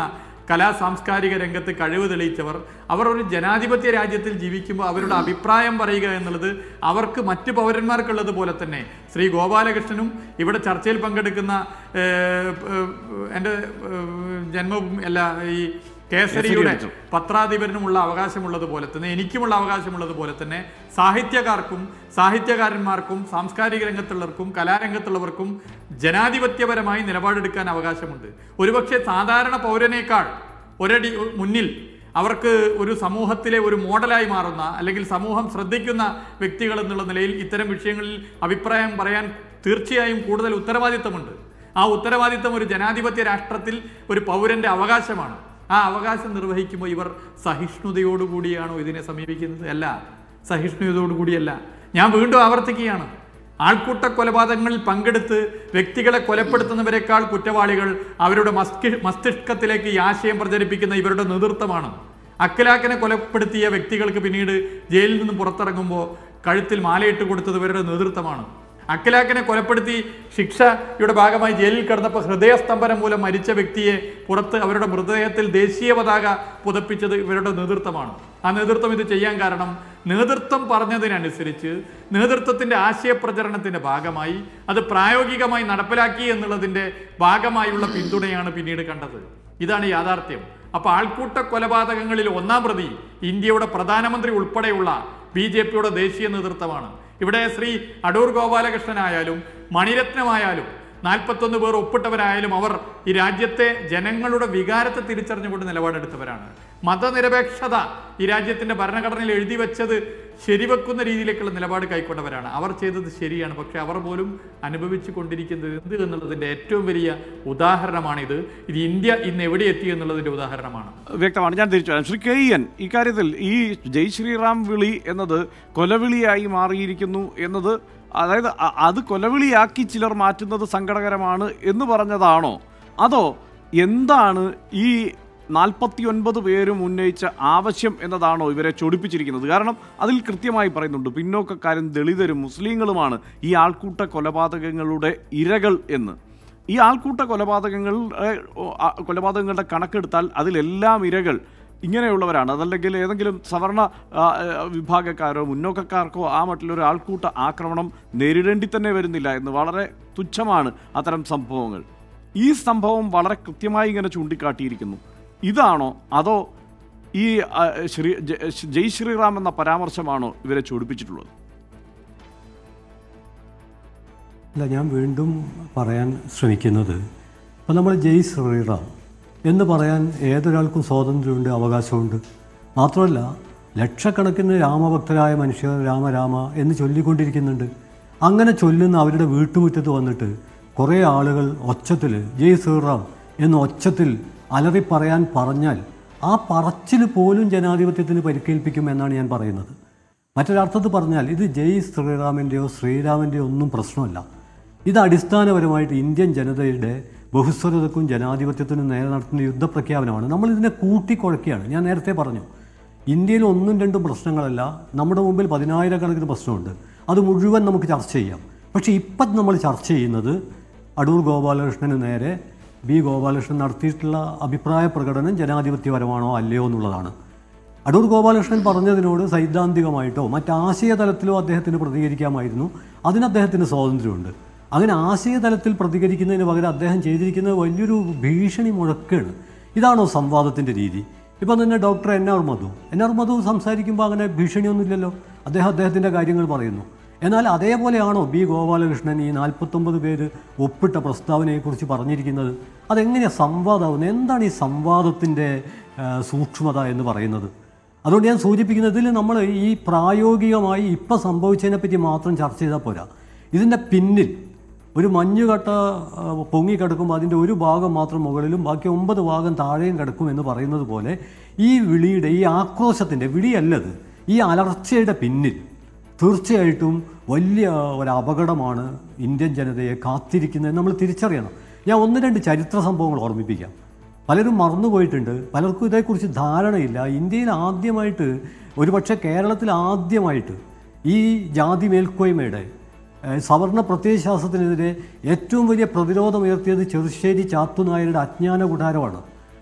കലാ സാംസ്കാരിക രംഗത്ത് കഴിവ് തെളിയിച്ചവർ അവർ ഒരു ജനാധിപത്യ രാജ്യത്തിൽ ജീവിക്കുമ്പോൾ അവരുടെ അഭിപ്രായം പറയുക എന്നുള്ളത് അവർക്ക് മറ്റ് പൗരന്മാർക്കുള്ളത് പോലെ തന്നെ ശ്രീ ഗോപാലകൃഷ്ണനും ഇവിടെ ചർച്ചയിൽ പങ്കെടുക്കുന്ന ഏഹ്, ഏഹ്, എൻ്റെ ഏഹ്, ജന്മഭൂമി അല്ല ഈ കേസരിയുടെ കേസരി പത്രാധിപരനുമുള്ള അവകാശമുള്ളതുപോലെ തന്നെ എനിക്കുമുള്ള അവകാശമുള്ളതുപോലെ തന്നെ സാഹിത്യകാർക്കും സാഹിത്യകാരന്മാർക്കും സാംസ്കാരിക രംഗത്തുള്ളവർക്കും കലാരംഗത്തുള്ളവർക്കും ജനാധിപത്യപരമായി നിലപാടെടുക്കാൻ അവകാശമുണ്ട് ഒരുപക്ഷെ സാധാരണ പൗരനേക്കാൾ ഒരടി മുന്നിൽ അവർക്ക് ഒരു സമൂഹത്തിലെ ഒരു മോഡലായി മാറുന്ന അല്ലെങ്കിൽ സമൂഹം ശ്രദ്ധിക്കുന്ന വ്യക്തികൾ എന്നുള്ള നിലയിൽ ഇത്തരം വിഷയങ്ങളിൽ അഭിപ്രായം പറയാൻ തീർച്ചയായും കൂടുതൽ ഉത്തരവാദിത്തമുണ്ട് ആ ഉത്തരവാദിത്തം ഒരു ജനാധിപത്യ രാഷ്ട്രത്തിൽ ഒരു പൗരന്റെ അവകാശമാണ് ആ അവകാശം നിർവഹിക്കുമ്പോൾ ഇവർ സഹിഷ്ണുതയോടുകൂടിയാണോ ഇതിനെ സമീപിക്കുന്നത് അല്ല സഹിഷ്ണുതയോടുകൂടിയല്ല ഞാൻ വീണ്ടും ആവർത്തിക്കുകയാണ് ആൾക്കൂട്ട കൊലപാതകങ്ങളിൽ പങ്കെടുത്ത് വ്യക്തികളെ കൊലപ്പെടുത്തുന്നവരെക്കാൾ കുറ്റവാളികൾ അവരുടെ മസ്കി മസ്തിഷ്കത്തിലേക്ക് ഈ ആശയം പ്രചരിപ്പിക്കുന്ന ഇവരുടെ നേതൃത്വമാണ് അഖിലാക്കിനെ കൊലപ്പെടുത്തിയ വ്യക്തികൾക്ക് പിന്നീട് ജയിലിൽ നിന്ന് പുറത്തിറങ്ങുമ്പോൾ കഴുത്തിൽ മാലയിട്ട് കൊടുത്തത് ഇവരുടെ നേതൃത്വമാണ് അഖിലാക്കിനെ കൊലപ്പെടുത്തി ശിക്ഷയുടെ ഭാഗമായി ജയിലിൽ കിടന്നപ്പോൾ ഹൃദയസ്തംഭനം മൂലം മരിച്ച വ്യക്തിയെ പുറത്ത് അവരുടെ മൃതദേഹത്തിൽ ദേശീയ പതാക പുതപ്പിച്ചത് ഇവരുടെ നേതൃത്വമാണ് ആ നേതൃത്വം ഇത് ചെയ്യാൻ കാരണം നേതൃത്വം പറഞ്ഞതിനനുസരിച്ച് നേതൃത്വത്തിന്റെ ആശയപ്രചരണത്തിന്റെ ഭാഗമായി അത് പ്രായോഗികമായി നടപ്പിലാക്കി എന്നുള്ളതിന്റെ ഭാഗമായുള്ള പിന്തുണയാണ് പിന്നീട് കണ്ടത് ഇതാണ് യാഥാർത്ഥ്യം അപ്പൊ ആൾക്കൂട്ട കൊലപാതകങ്ങളിൽ ഒന്നാം പ്രതി ഇന്ത്യയുടെ പ്രധാനമന്ത്രി ഉൾപ്പെടെയുള്ള ബി ജെ പിയുടെ ദേശീയ നേതൃത്വമാണ് ഇവിടെ ശ്രീ അടൂർ ഗോപാലകൃഷ്ണനായാലും മണിരത്നമായാലും നാൽപ്പത്തൊന്ന് പേർ ഒപ്പിട്ടവരായാലും അവർ ഈ രാജ്യത്തെ ജനങ്ങളുടെ വികാരത്തെ തിരിച്ചറിഞ്ഞുകൊണ്ട് നിലപാടെടുത്തവരാണ് മതനിരപേക്ഷത ഈ രാജ്യത്തിന്റെ ഭരണഘടനയിൽ എഴുതി വെച്ചത് ശരിവെക്കുന്ന രീതിയിലേക്കുള്ള നിലപാട് കൈക്കൊണ്ടവരാണ് അവർ ചെയ്തത് ശരിയാണ് പക്ഷെ അവർ പോലും അനുഭവിച്ചു കൊണ്ടിരിക്കുന്നത് എന്ത് എന്നുള്ളതിന്റെ ഏറ്റവും വലിയ ഉദാഹരണമാണിത് ഇത് ഇന്ത്യ ഇന്ന് എവിടെ എത്തി എന്നുള്ളതിന്റെ ഉദാഹരണമാണ് വ്യക്തമാണ് ഞാൻ തിരിച്ചു വരാം ശ്രീ കെ ഇ എൻ ഇക്കാര്യത്തിൽ ഈ ജയ് ശ്രീറാം വിളി എന്നത് കൊലവിളിയായി മാറിയിരിക്കുന്നു എന്നത് അതായത് അ- അത് കൊലവിളിയാക്കി ചിലർ മാറ്റുന്നത് സങ്കടകരമാണ് എന്ന് പറഞ്ഞതാണോ അതോ എന്താണ് ഈ നാൽപ്പത്തി ഒൻപത് പേരും ഉന്നയിച്ച ആവശ്യം എന്നതാണോ ഇവരെ ചൊടിപ്പിച്ചിരിക്കുന്നത് കാരണം അതിൽ കൃത്യമായി പറയുന്നുണ്ട് പിന്നോക്കക്കാരും ദളിതരും മുസ്ലിങ്ങളുമാണ് ഈ ആൾക്കൂട്ട കൊലപാതകങ്ങളുടെ ഇരകൾ എന്ന് ഈ ആൾക്കൂട്ട കൊലപാതകങ്ങൾ ഏഹ്, ഓ, ആ, കൊലപാതകങ്ങളുടെ കണക്കെടുത്താൽ അതിലെല്ലാം ഇരകൾ ഇങ്ങനെയുള്ളവരാണ് അതല്ലെങ്കിൽ ഏതെങ്കിലും സവർണ ആ, ഏഹ്, വിഭാഗക്കാരോ മുന്നോക്കക്കാർക്കോ ആ മട്ടിലൊരു ആൾക്കൂട്ട ആക്രമണം നേരിടേണ്ടി തന്നെ വരുന്നില്ല എന്ന് വളരെ തുച്ഛമാണ് അത്തരം സംഭവങ്ങൾ ഈ സംഭവം വളരെ കൃത്യമായി ഇങ്ങനെ ചൂണ്ടിക്കാട്ടിയിരിക്കുന്നു ഇതാണോ അതോ ഈ ആ, ശ്രീ ജ- ജയ് ശ്രീറാം എന്ന പരാമർശമാണോ ഇവരെ ചൊടിപ്പിച്ചിട്ടുള്ളത് അല്ല ഞാൻ വീണ്ടും പറയാൻ ശ്രമിക്കുന്നത് ഇപ്പം നമ്മൾ ജയ് ശ്രീറാം എന്ന് പറയാൻ ഏതൊരാൾക്കും സ്വാതന്ത്ര്യമുണ്ട് അവകാശമുണ്ട് മാത്രമല്ല ലക്ഷക്കണക്കിന് രാമഭക്തരായ മനുഷ്യർ രാമ രാമ എന്ന് ചൊല്ലിക്കൊണ്ടിരിക്കുന്നുണ്ട് അങ്ങനെ ചൊല്ലുന്ന അവരുടെ വീട്ടുമുറ്റത്ത് വന്നിട്ട് കുറേ ആളുകൾ ഒച്ചത്തിൽ ജയ് ശ്രീറാം എന്ന് ഒച്ചത്തിൽ അലറി പറയാൻ പറഞ്ഞാൽ ആ പറച്ചിൽ പോലും ജനാധിപത്യത്തിന് പരിക്കേൽപ്പിക്കും എന്നാണ് ഞാൻ പറയുന്നത് മറ്റൊരർത്ഥത്തിൽ പറഞ്ഞാൽ ഇത് ജയ് ശ്രീറാമിൻ്റെയോ ശ്രീരാമൻ്റെയോ ഒന്നും പ്രശ്നമല്ല ഇത് അടിസ്ഥാനപരമായിട്ട് ഇന്ത്യൻ ജനതയുടെ ബഹുസ്വരതക്കും ജനാധിപത്യത്തിനും നേരെ നടത്തുന്ന യുദ്ധപ്രഖ്യാപനമാണ് നമ്മൾ ഇതിനെ കൂട്ടിക്കുഴക്കുകയാണ് ഞാൻ നേരത്തെ പറഞ്ഞു ഇന്ത്യയിൽ ഒന്നും രണ്ടും പ്രശ്നങ്ങളല്ല നമ്മുടെ മുമ്പിൽ പതിനായിരക്കണക്കിന് പ്രശ്നമുണ്ട് അത് മുഴുവൻ നമുക്ക് ചർച്ച ചെയ്യാം പക്ഷേ ഇപ്പം നമ്മൾ ചർച്ച ചെയ്യുന്നത് അടൂർ ഗോപാലകൃഷ്ണന് നേരെ ബി ഗോപാലകൃഷ്ണൻ നടത്തിയിട്ടുള്ള അഭിപ്രായ പ്രകടനം ജനാധിപത്യപരമാണോ അല്ലയോ എന്നുള്ളതാണ് അടൂർ ഗോപാലകൃഷ്ണൻ പറഞ്ഞതിനോട് സൈദ്ധാന്തികമായിട്ടോ മറ്റാശയ തലത്തിലോ അദ്ദേഹത്തിന് പ്രതികരിക്കാമായിരുന്നു അതിന് അദ്ദേഹത്തിന് സ്വാതന്ത്ര്യമുണ്ട് അങ്ങനെ ആശയതലത്തിൽ പ്രതികരിക്കുന്നതിന് പകരം അദ്ദേഹം ചെയ്തിരിക്കുന്നത് വലിയൊരു ഭീഷണി മുഴക്കാണ് ഇതാണോ സംവാദത്തിൻ്റെ രീതി ഇപ്പം തന്നെ doctor N R Madhu N R Madhu സംസാരിക്കുമ്പോൾ അങ്ങനെ ഭീഷണിയൊന്നുമില്ലല്ലോ അദ്ദേഹം അദ്ദേഹത്തിൻ്റെ കാര്യങ്ങൾ പറയുന്നു എന്നാൽ അതേപോലെയാണോ ബി ഗോപാലകൃഷ്ണൻ ഈ നാൽപ്പത്തൊമ്പത് പേര് ഒപ്പിട്ട പ്രസ്താവനയെക്കുറിച്ച് പറഞ്ഞിരിക്കുന്നത് അതെങ്ങനെയാണ് സംവാദമാവുന്നത് എന്താണ് ഈ സംവാദത്തിൻ്റെ ആ, സൂക്ഷ്മത എന്ന് പറയുന്നത് അതുകൊണ്ട് ഞാൻ സൂചിപ്പിക്കുന്നത് ഇതിൽ നമ്മൾ ഈ പ്രായോഗികമായി ഇപ്പം സംഭവിച്ചതിനെ പറ്റി മാത്രം ചർച്ച ചെയ്താൽ പോരാ ഇതിൻ്റെ പിന്നിൽ ഒരു മഞ്ഞുകട്ട ആ, പൊങ്ങിക്കിടക്കുമ്പോൾ അതിൻ്റെ ഒരു ഭാഗം മാത്രം മുകളിലും ബാക്കി ഒമ്പത് ഭാഗം താഴെയും കിടക്കും എന്ന് പറയുന്നത് പോലെ ഈ വിളിയുടെ ഈ ആക്രോശത്തിൻ്റെ വിളിയല്ലത് ഈ അലർച്ചയുടെ പിന്നിൽ തീർച്ചയായിട്ടും വലിയ ഒരു അപകടമാണ് ഇന്ത്യൻ ജനതയെ കാത്തിരിക്കുന്നത് നമ്മൾ തിരിച്ചറിയണം ഞാൻ ഒന്ന് രണ്ട് ചരിത്ര സംഭവങ്ങൾ ഓർമ്മിപ്പിക്കാം പലരും മറന്നുപോയിട്ടുണ്ട് പലർക്കും ഇതേക്കുറിച്ച് ധാരണയില്ല ഇന്ത്യയിൽ ആദ്യമായിട്ട് ഒരുപക്ഷെ കേരളത്തിൽ ആദ്യമായിട്ട് ഈ ജാതി മേൽക്കോയ്മയുടെ ഏഹ്, സവർണ പ്രത്യയശാസ്ത്രത്തിനെതിരെ ഏറ്റവും വലിയ പ്രതിരോധം ഉയർത്തിയത് ചെറുശ്ശേരി ചാത്തുനായരുടെ അജ്ഞാന കുടാരമാണ്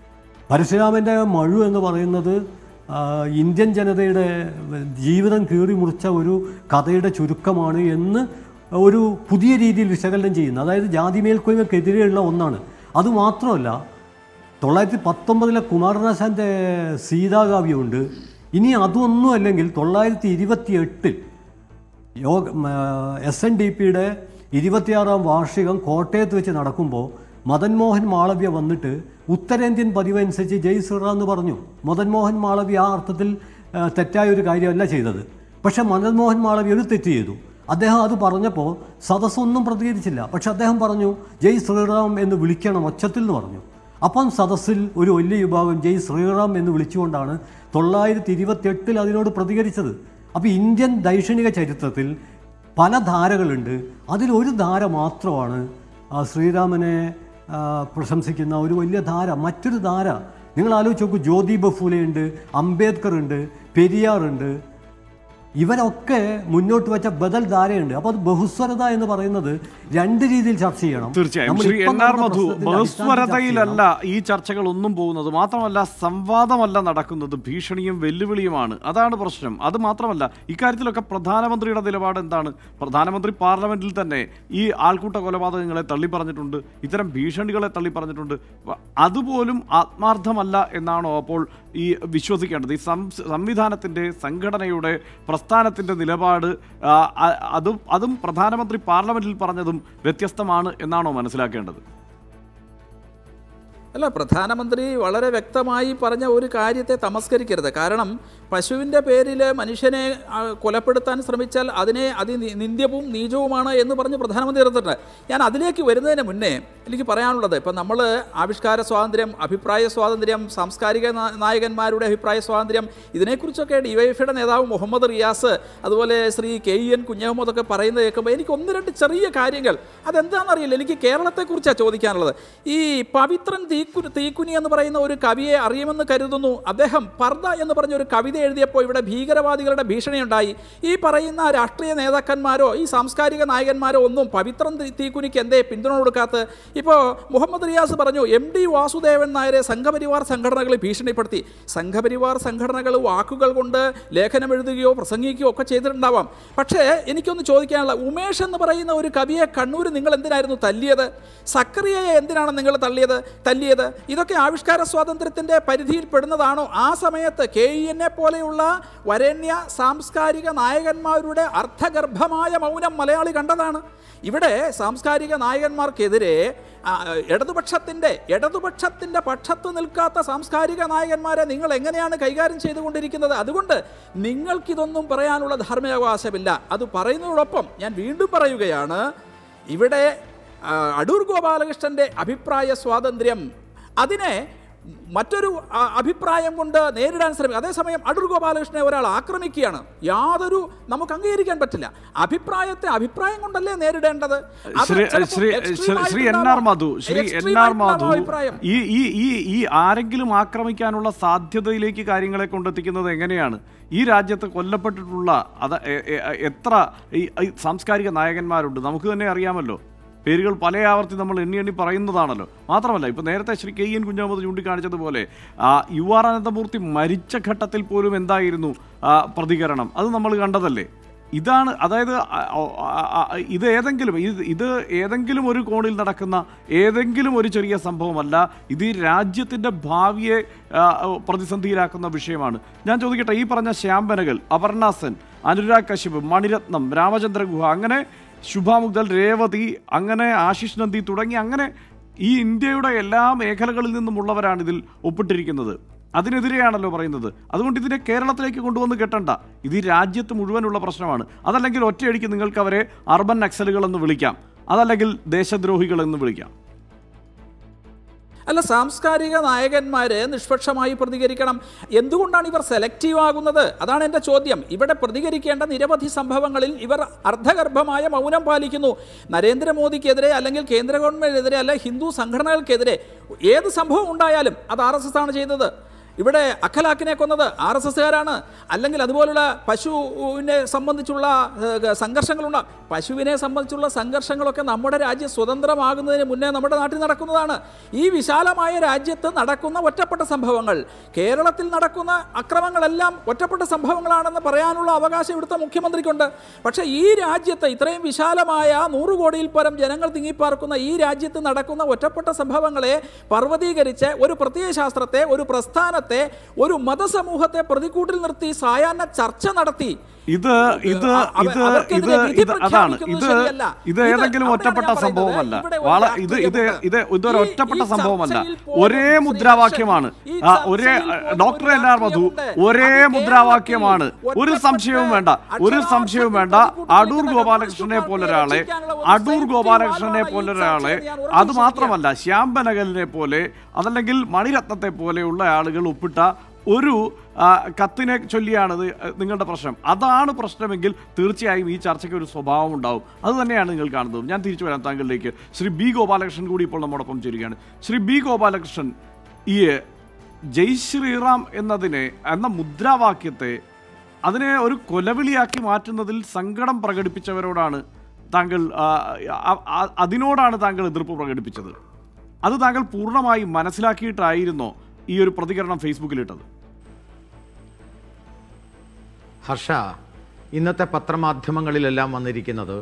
പരശുരാമൻ്റെ മഴു എന്ന് പറയുന്നത് ആ, ഇന്ത്യൻ ജനതയുടെ ജീവിതം കീറി മുറിച്ച ഒരു കഥയുടെ ചുരുക്കമാണ് എന്ന് ഒരു പുതിയ രീതിയിൽ വിശകലനം ചെയ്യുന്നു അതായത് ജാതി മേൽക്കോയ്മക്കെതിരെയുള്ള ഒന്നാണ് അതുമാത്രമല്ല തൊള്ളായിരത്തി പത്തൊമ്പതിലെ കുമാരനാശാൻ്റെ സീതാകാവ്യമുണ്ട് ഇനി അതൊന്നും അല്ലെങ്കിൽ തൊള്ളായിരത്തി ഇരുപത്തി എട്ടിൽ യോഗ എസ് എൻ ഡി പിയുടെ ഇരുപത്തിയാറാം വാർഷികം കോട്ടയത്ത് വെച്ച് നടക്കുമ്പോൾ മദൻ മോഹൻ മാളവ്യ വന്നിട്ട് ഉത്തരേന്ത്യൻ പതിവ് അനുസരിച്ച് ജയ് ശ്രീറാം എന്ന് പറഞ്ഞു മദൻ മോഹൻ മാളവ്യ ആ അർത്ഥത്തിൽ ആ, തെറ്റായ ഒരു കാര്യമല്ല ചെയ്തത് പക്ഷേ മദൻ മോഹൻ മാളവ്യ ഒരു തെറ്റ് ചെയ്തു അദ്ദേഹം അത് പറഞ്ഞപ്പോൾ സദസ്സൊന്നും പ്രതികരിച്ചില്ല പക്ഷെ അദ്ദേഹം പറഞ്ഞു ജയ് ശ്രീറാം എന്ന് വിളിക്കണം ഒച്ചത്തിൽ എന്ന് പറഞ്ഞു അപ്പം സദസ്സിൽ ഒരു വലിയ വിഭാഗം ജയ് ശ്രീറാം എന്ന് വിളിച്ചുകൊണ്ടാണ് തൊള്ളായിരത്തി ഇരുപത്തിയെട്ടിൽ അതിനോട് പ്രതികരിച്ചത് അപ്പോൾ ഇന്ത്യൻ ദൈക്ഷണിക ചരിത്രത്തിൽ പല ധാരകളുണ്ട് അതിലൊരു ധാര മാത്രമാണ് ആ ശ്രീരാമനെ ആ, പ്രശംസിക്കുന്ന ഒരു വലിയ ധാര മറ്റൊരു ധാര നിങ്ങൾ ആലോചിച്ച് നോക്കൂ ജ്യോതി ബഫൂലെയുണ്ട് അംബേദ്കർ ഉണ്ട് പെരിയാറുണ്ട് ഇവരൊക്കെ മുന്നോട്ട് വെച്ച ബദൽ ധാരയുണ്ട് അപ്പോൾ അത് ബഹുസ്വരത എന്ന് പറയുന്നത് രണ്ട് രീതിയിൽ ചർച്ച ചെയ്യണം തീർച്ചയായും നമ്മൾ ശ്രീ ഇപ്പം എൻ ആർ നടന്ന മധു പ്രശ്നത്തിന്റെ അടിസ്ഥാനത്തിൽ ചർച്ച ബഹുസ്വരതയിലല്ല ചെയ്യണം. ഈ ചർച്ചകൾ ഒന്നും പോകുന്നത് മാത്രമല്ല സംവാദമല്ല നടക്കുന്നത് ഭീഷണിയും വെല്ലുവിളിയുമാണ് അതാണ് പ്രശ്നം അത് മാത്രമല്ല ഇക്കാര്യത്തിലൊക്കെ പ്രധാനമന്ത്രിയുടെ നിലപാട് എന്താണ് പ്രധാനമന്ത്രി പാർലമെന്റിൽ തന്നെ ഈ ആൾക്കൂട്ട കൊലപാതകങ്ങളെ തള്ളി പറഞ്ഞിട്ടുണ്ട് ഇത്തരം ഭീഷണികളെ തള്ളി പറഞ്ഞിട്ടുണ്ട് വ- അതുപോലും ആത്മാർത്ഥമല്ല എന്നാണോ അപ്പോൾ ഈ വിശ്വസിക്കേണ്ടത് ഈ സം- സംവിധാനത്തിന്റെ സംഘടനയുടെ പ്രസ്ഥാനത്തിന്റെ നിലപാട് ആ, അ- അതും അതും പ്രധാനമന്ത്രി പാർലമെന്റിൽ പറഞ്ഞതും വ്യത്യസ്തമാണ് എന്നാണോ മനസ്സിലാക്കേണ്ടത് അല്ല പ്രധാനമന്ത്രി വളരെ വ്യക്തമായി പറഞ്ഞ ഒരു കാര്യത്തെ തമസ്കരിക്കരുത് കാരണം പശുവിൻ്റെ പേരിൽ മനുഷ്യനെ ആ, കൊലപ്പെടുത്താൻ ശ്രമിച്ചാൽ അതിനെ അതി നി- നിന്ദ്യവും നീചവുമാണ് എന്ന് പറഞ്ഞ് പ്രധാനമന്ത്രി എടുത്തിട്ടുണ്ട് ഞാൻ അതിലേക്ക് വരുന്നതിന് മുന്നേ എനിക്ക് പറയാനുള്ളത് ഇപ്പം നമ്മൾ ആവിഷ്കാര സ്വാതന്ത്ര്യം അഭിപ്രായ സ്വാതന്ത്ര്യം സാംസ്കാരിക നാ- നായകന്മാരുടെ അഭിപ്രായ സ്വാതന്ത്ര്യം ഇതിനെക്കുറിച്ചൊക്കെ ഡിവൈഎഫിയുടെ നേതാവ് മുഹമ്മദ് റിയാസ് അതുപോലെ ശ്രീ കെ ഇ എൻ കുഞ്ഞഹമ്മദൊക്കെ പറയുന്നത് കേൾക്കുമ്പോൾ എനിക്ക് ഒന്ന് രണ്ട് ചെറിയ കാര്യങ്ങൾ അതെന്താണെന്നറിയില്ല എനിക്ക് കേരളത്തെക്കുറിച്ചാണ് ചോദിക്കാനുള്ളത് ഈ പവിത്രൻ തീക്കു തീക്കുനി എന്ന് പറയുന്ന ഒരു കവിയെ അറിയുമെന്ന് കരുതുന്നു അദ്ദേഹം പർദ എന്ന് പറഞ്ഞ ഒരു കവിത എഴുതിയപ്പോൾ ഇവിടെ ഭീകരവാദികളുടെ ഭീഷണിയുണ്ടായി ഈ പറയുന്ന രാഷ്ട്രീയ നേതാക്കന്മാരോ ഈ സാംസ്കാരിക നായകന്മാരോ ഒന്നും പവിത്രൻ തീ- തീക്കുനിക്ക് എന്തേ പിന്തുണ കൊടുക്കാത്ത ഇപ്പോൾ മുഹമ്മദ് റിയാസ് പറഞ്ഞു എം ഡി വാസുദേവൻ നായരെ സംഘപരിവാർ സംഘടനകൾ ഭീഷണിപ്പെടുത്തി സംഘപരിവാർ സംഘടനകൾ വാക്കുകൾ കൊണ്ട് ലേഖനം എഴുതുകയോ പ്രസംഗിക്കുകയോ ഒക്കെ ചെയ്തിട്ടുണ്ടാവാം പക്ഷേ എനിക്കൊന്ന് ചോദിക്കാനുള്ള ഉമേഷ് എന്ന് പറയുന്ന ഒരു കവിയെ കണ്ണൂർ നിങ്ങൾ എന്തിനായിരുന്നു തല്ലിയത് സക്രിയയെ എന്തിനാണ് നിങ്ങൾ തള്ളിയത് തല്ലിയത് ഇതൊക്കെ ആവിഷ്കാര സ്വാതന്ത്ര്യത്തിൻ്റെ പരിധിയിൽ പെടുന്നതാണോ ആ സമയത്ത് കെ ഇ എന്നെ പോലെയുള്ള വരേണ്യ സാംസ്കാരിക നായകന്മാരുടെ അർത്ഥഗർഭമായ മൗനം മലയാളി കണ്ടതാണ് ഇവിടെ സാംസ്കാരിക നായകന്മാർക്കെതിരെ ആ, ഇടതുപക്ഷത്തിൻ്റെ ഇടതുപക്ഷത്തിൻ്റെ പക്ഷത്ത് നിൽക്കാത്ത സാംസ്കാരിക നായകന്മാരെ നിങ്ങൾ എങ്ങനെയാണ് കൈകാര്യം ചെയ്തുകൊണ്ടിരിക്കുന്നത് അതുകൊണ്ട് നിങ്ങൾക്കിതൊന്നും പറയാനുള്ള ധാർമ്മികാവകാശമില്ല അത് പറയുന്നതോടൊപ്പം ഞാൻ വീണ്ടും പറയുകയാണ് ഇവിടെ ആ, അടൂർ ഗോപാലകൃഷ്ണൻ്റെ അഭിപ്രായ സ്വാതന്ത്ര്യം അതിനെ മറ്റൊരു ആ, അഭിപ്രായം കൊണ്ട് നേരിടാൻ ശ്രമിക്കും അതേസമയം അടൂർ ഗോപാലകൃഷ്ണനെ ഒരാൾ ആക്രമിക്കുകയാണ് യാതൊരു നമുക്ക് അംഗീകരിക്കാൻ പറ്റില്ല അഭിപ്രായത്തെ അഭിപ്രായം കൊണ്ടല്ലേ നേരിടേണ്ടത് അത് ശ്രീ ചിലപ്പോൾ Shri extreme Shri- Shri N R ആയിട്ടുണ്ടാവാം. Madhu Shri N Extreme R ആയിട്ടുണ്ടാവാം മധു അഭിപ്രായം ഈ ഈ ഈ ഈ ആരെങ്കിലും ആക്രമിക്കാനുള്ള സാധ്യതയിലേക്ക് കാര്യങ്ങളെ കൊണ്ടെത്തിക്കുന്നത് എങ്ങനെയാണ് ഈ രാജ്യത്ത് കൊല്ലപ്പെട്ടിട്ടുള്ള അത് എ- എ- എത്ര ഈ ഈ സാംസ്കാരിക നായകന്മാരുണ്ട് നമുക്ക് തന്നെ അറിയാമല്ലോ പേരുകൾ പല ആവർത്തി നമ്മൾ എണ്ണി എണ്ണി പറയുന്നതാണല്ലോ മാത്രമല്ല ഇപ്പോൾ നേരത്തെ ശ്രീ കെ എൻ കുഞ്ഞാമത് ചൂണ്ടിക്കാണിച്ചതുപോലെ ആ, യു ആർ അനന്തമൂർത്തി മരിച്ച ഘട്ടത്തിൽ പോലും എന്തായിരുന്നു ആ, പ്രതികരണം അത് നമ്മൾ കണ്ടതല്ലേ ഇതാണ് അതായത് ആ, ആ, ആ, ഇത് ഏതെങ്കിലും ഇത് ഇത് ഏതെങ്കിലും ഒരു കോണിൽ നടക്കുന്ന ഏതെങ്കിലും ഒരു ചെറിയ സംഭവമല്ല ഇത് ഈ രാജ്യത്തിൻ്റെ ഭാവിയെ ആ, പ്രതിസന്ധിയിലാക്കുന്ന വിഷയമാണ് ഞാൻ ചോദിക്കട്ടെ ഈ പറഞ്ഞ ശ്യാംബനകൾ അപർണ സെൻ അനുരാഗ് കശ്യപ് മണിരത്നം രാമചന്ദ്ര ഗുഹ അങ്ങനെ ശുഭാമുഗ്ദൽ രേവതി അങ്ങനെ ആശിഷ് നന്ദി തുടങ്ങി അങ്ങനെ ഈ ഇന്ത്യയുടെ എല്ലാ മേഖലകളിൽ നിന്നുമുള്ളവരാണ് ഇതിൽ ഒപ്പിട്ടിരിക്കുന്നത് അതിനെതിരെയാണല്ലോ പറയുന്നത് അതുകൊണ്ട് ഇതിനെ കേരളത്തിലേക്ക് കൊണ്ടുവന്ന് കെട്ടണ്ട ഇത് ഈ രാജ്യത്ത് മുഴുവനുള്ള പ്രശ്നമാണ് അതല്ലെങ്കിൽ ഒറ്റയടിക്ക് നിങ്ങൾക്ക് അവരെ അർബൻ നക്സലുകൾ എന്ന് വിളിക്കാം അതല്ലെങ്കിൽ ദേശദ്രോഹികൾ എന്ന് വിളിക്കാം അല്ല സാംസ്കാരിക നായകന്മാര് നിഷ്പക്ഷമായി പ്രതികരിക്കണം എന്തുകൊണ്ടാണ് ഇവർ സെലക്റ്റീവ് ആകുന്നത് അതാണ് എൻ്റെ ചോദ്യം ഇവിടെ പ്രതികരിക്കേണ്ട നിരവധി സംഭവങ്ങളിൽ ഇവർ അർദ്ധഗർഭമായ മൗനം പാലിക്കുന്നു നരേന്ദ്രമോദിക്കെതിരെ അല്ലെങ്കിൽ കേന്ദ്ര ഗവൺമെൻറ്റിനെതിരെ അല്ല ഹിന്ദു സംഘടനകൾക്കെതിരെ ഏത് സംഭവം ഉണ്ടായാലും അത് ആർ എസ് എസ് ആണ് ചെയ്തത് ഇവിടെ അഖലാക്കിനെ കൊന്നത് ആർ എസ് എസ്സുകാരാണ് അല്ലെങ്കിൽ അതുപോലുള്ള പശുവിനെ സംബന്ധിച്ചുള്ള ഏഹ്, സംഘർഷങ്ങളുണ്ട് പശുവിനെ സംബന്ധിച്ചുള്ള സംഘർഷങ്ങളൊക്കെ നമ്മുടെ രാജ്യം സ്വതന്ത്രമാകുന്നതിന് മുന്നേ നമ്മുടെ നാട്ടിൽ നടക്കുന്നതാണ് ഈ വിശാലമായ രാജ്യത്ത് നടക്കുന്ന ഒറ്റപ്പെട്ട സംഭവങ്ങൾ കേരളത്തിൽ നടക്കുന്ന അക്രമങ്ങളെല്ലാം ഒറ്റപ്പെട്ട സംഭവങ്ങളാണെന്ന് പറയാനുള്ള അവകാശം ഇവിടുത്തെ മുഖ്യമന്ത്രിക്കുണ്ട് പക്ഷേ ഈ രാജ്യത്ത് ഇത്രയും വിശാലമായ നൂറ് കോടിയിൽ പരം ജനങ്ങൾ തിങ്ങിപ്പാർക്കുന്ന ഈ രാജ്യത്ത് നടക്കുന്ന ഒറ്റപ്പെട്ട സംഭവങ്ങളെ പർവ്വതീകരിച്ച് ഒരു പ്രത്യയശാസ്ത്രത്തെ ഒരു പ്രസ്ഥാനത്തെ ഒരു മതസമൂഹത്തെ പ്രതിക്കൂട്ടിൽ നിർത്തി സായാഹ്ന ചർച്ച നടത്തി ഇത് ഇത് അവ- ഇത് അവർക്കെതിരെ ഇത് വിധി ഇത് അതാണ് പ്രഖ്യാപിക്കുന്നത് ഇത് ശരിയല്ല. ഇത് ഇത് ഏതെങ്കിലും അവിടെയാണ് ഒറ്റപ്പെട്ട ഞാൻ പറയുന്നത്. സംഭവമല്ല ഇവിടെ ഒരു വള ഇത് രാഷ്ട്രീയമുണ്ട്. ഇത് ഇത് ഇതൊരു ഈ- ഒറ്റപ്പെട്ട ഈ സംഭവമല്ല ചർച്ചയിൽ പോലും ഒരേ ശ്രീ മുദ്രാവാക്യമാണ് ഈ ആ, ചർച്ചയിൽ ഒരേ പോലും ഡോക്ടർ ഒരു എൽ ആർ മധു രാഷ്ട്രീയമുണ്ട്. ഒരേ അത് മുദ്രാവാക്യമാണ് കേരളത്തിൽ ഒരു ഒറ്റപ്പെട്ട സംശയവും വേണ്ട ഒരു അക്ഷരാർത്ഥത്തിൽ സംശയവും വേണ്ട പ്രതികൂട്ടിൽ അടൂർ നിൽക്കുന്ന ഗോപാലകൃഷ്ണനെ പോലെ ഒരാളെ രക്ഷിക്കാനുള്ള ഒരു അടൂർ safety ഗോപാലകൃഷ്ണനെ valve ആണ് പോലെ ഈ ഒരാളെ ചർച്ചയിൽ ഞാൻ അത് ഉറപ്പിച്ചിരിക്കുകയാണ്. മാത്രമല്ല ശ്യാം ബനഗലിനെ പോലെ അതല്ലെങ്കിൽ മണിരത്നത്തെ പോലെയുള്ള ആളുകൾ ഒപ്പിട്ട ഒരു ആ, കത്തിനെ ചൊല്ലിയാണ് ഇത് നിങ്ങളുടെ പ്രശ്നം അതാണ് പ്രശ്നമെങ്കിൽ തീർച്ചയായും ഈ ചർച്ചയ്ക്ക് ഒരു സ്വഭാവം ഉണ്ടാവും അത് തന്നെയാണ് നിങ്ങൾ കാണുന്നത് ഞാൻ തിരിച്ചു വരാം താങ്കളിലേക്ക് ശ്രീ ബി ഗോപാലകൃഷ്ണൻ കൂടി ഇപ്പോൾ നമ്മോടൊപ്പം ചേരുകയാണ് ശ്രീ ബി ഗോപാലകൃഷ്ണൻ ഈ ജയ് ശ്രീറാം എന്നതിനെ എന്ന മുദ്രാവാക്യത്തെ അതിനെ ഒരു കൊലവിളിയാക്കി മാറ്റുന്നതിൽ സങ്കടം പ്രകടിപ്പിച്ചവരോടാണ് താങ്കൾ ആ, ആ, ആ, അതിനോടാണ് താങ്കൾ എതിർപ്പ് പ്രകടിപ്പിച്ചത് അത് താങ്കൾ പൂർണ്ണമായും മനസ്സിലാക്കിയിട്ടായിരുന്നോ ഈ ഒരു പ്രതികരണം ഫേസ്ബുക്കിലിട്ടത് ഹർഷ ഇന്നത്തെ പത്രമാധ്യമങ്ങളിലെല്ലാം വന്നിരിക്കുന്നത്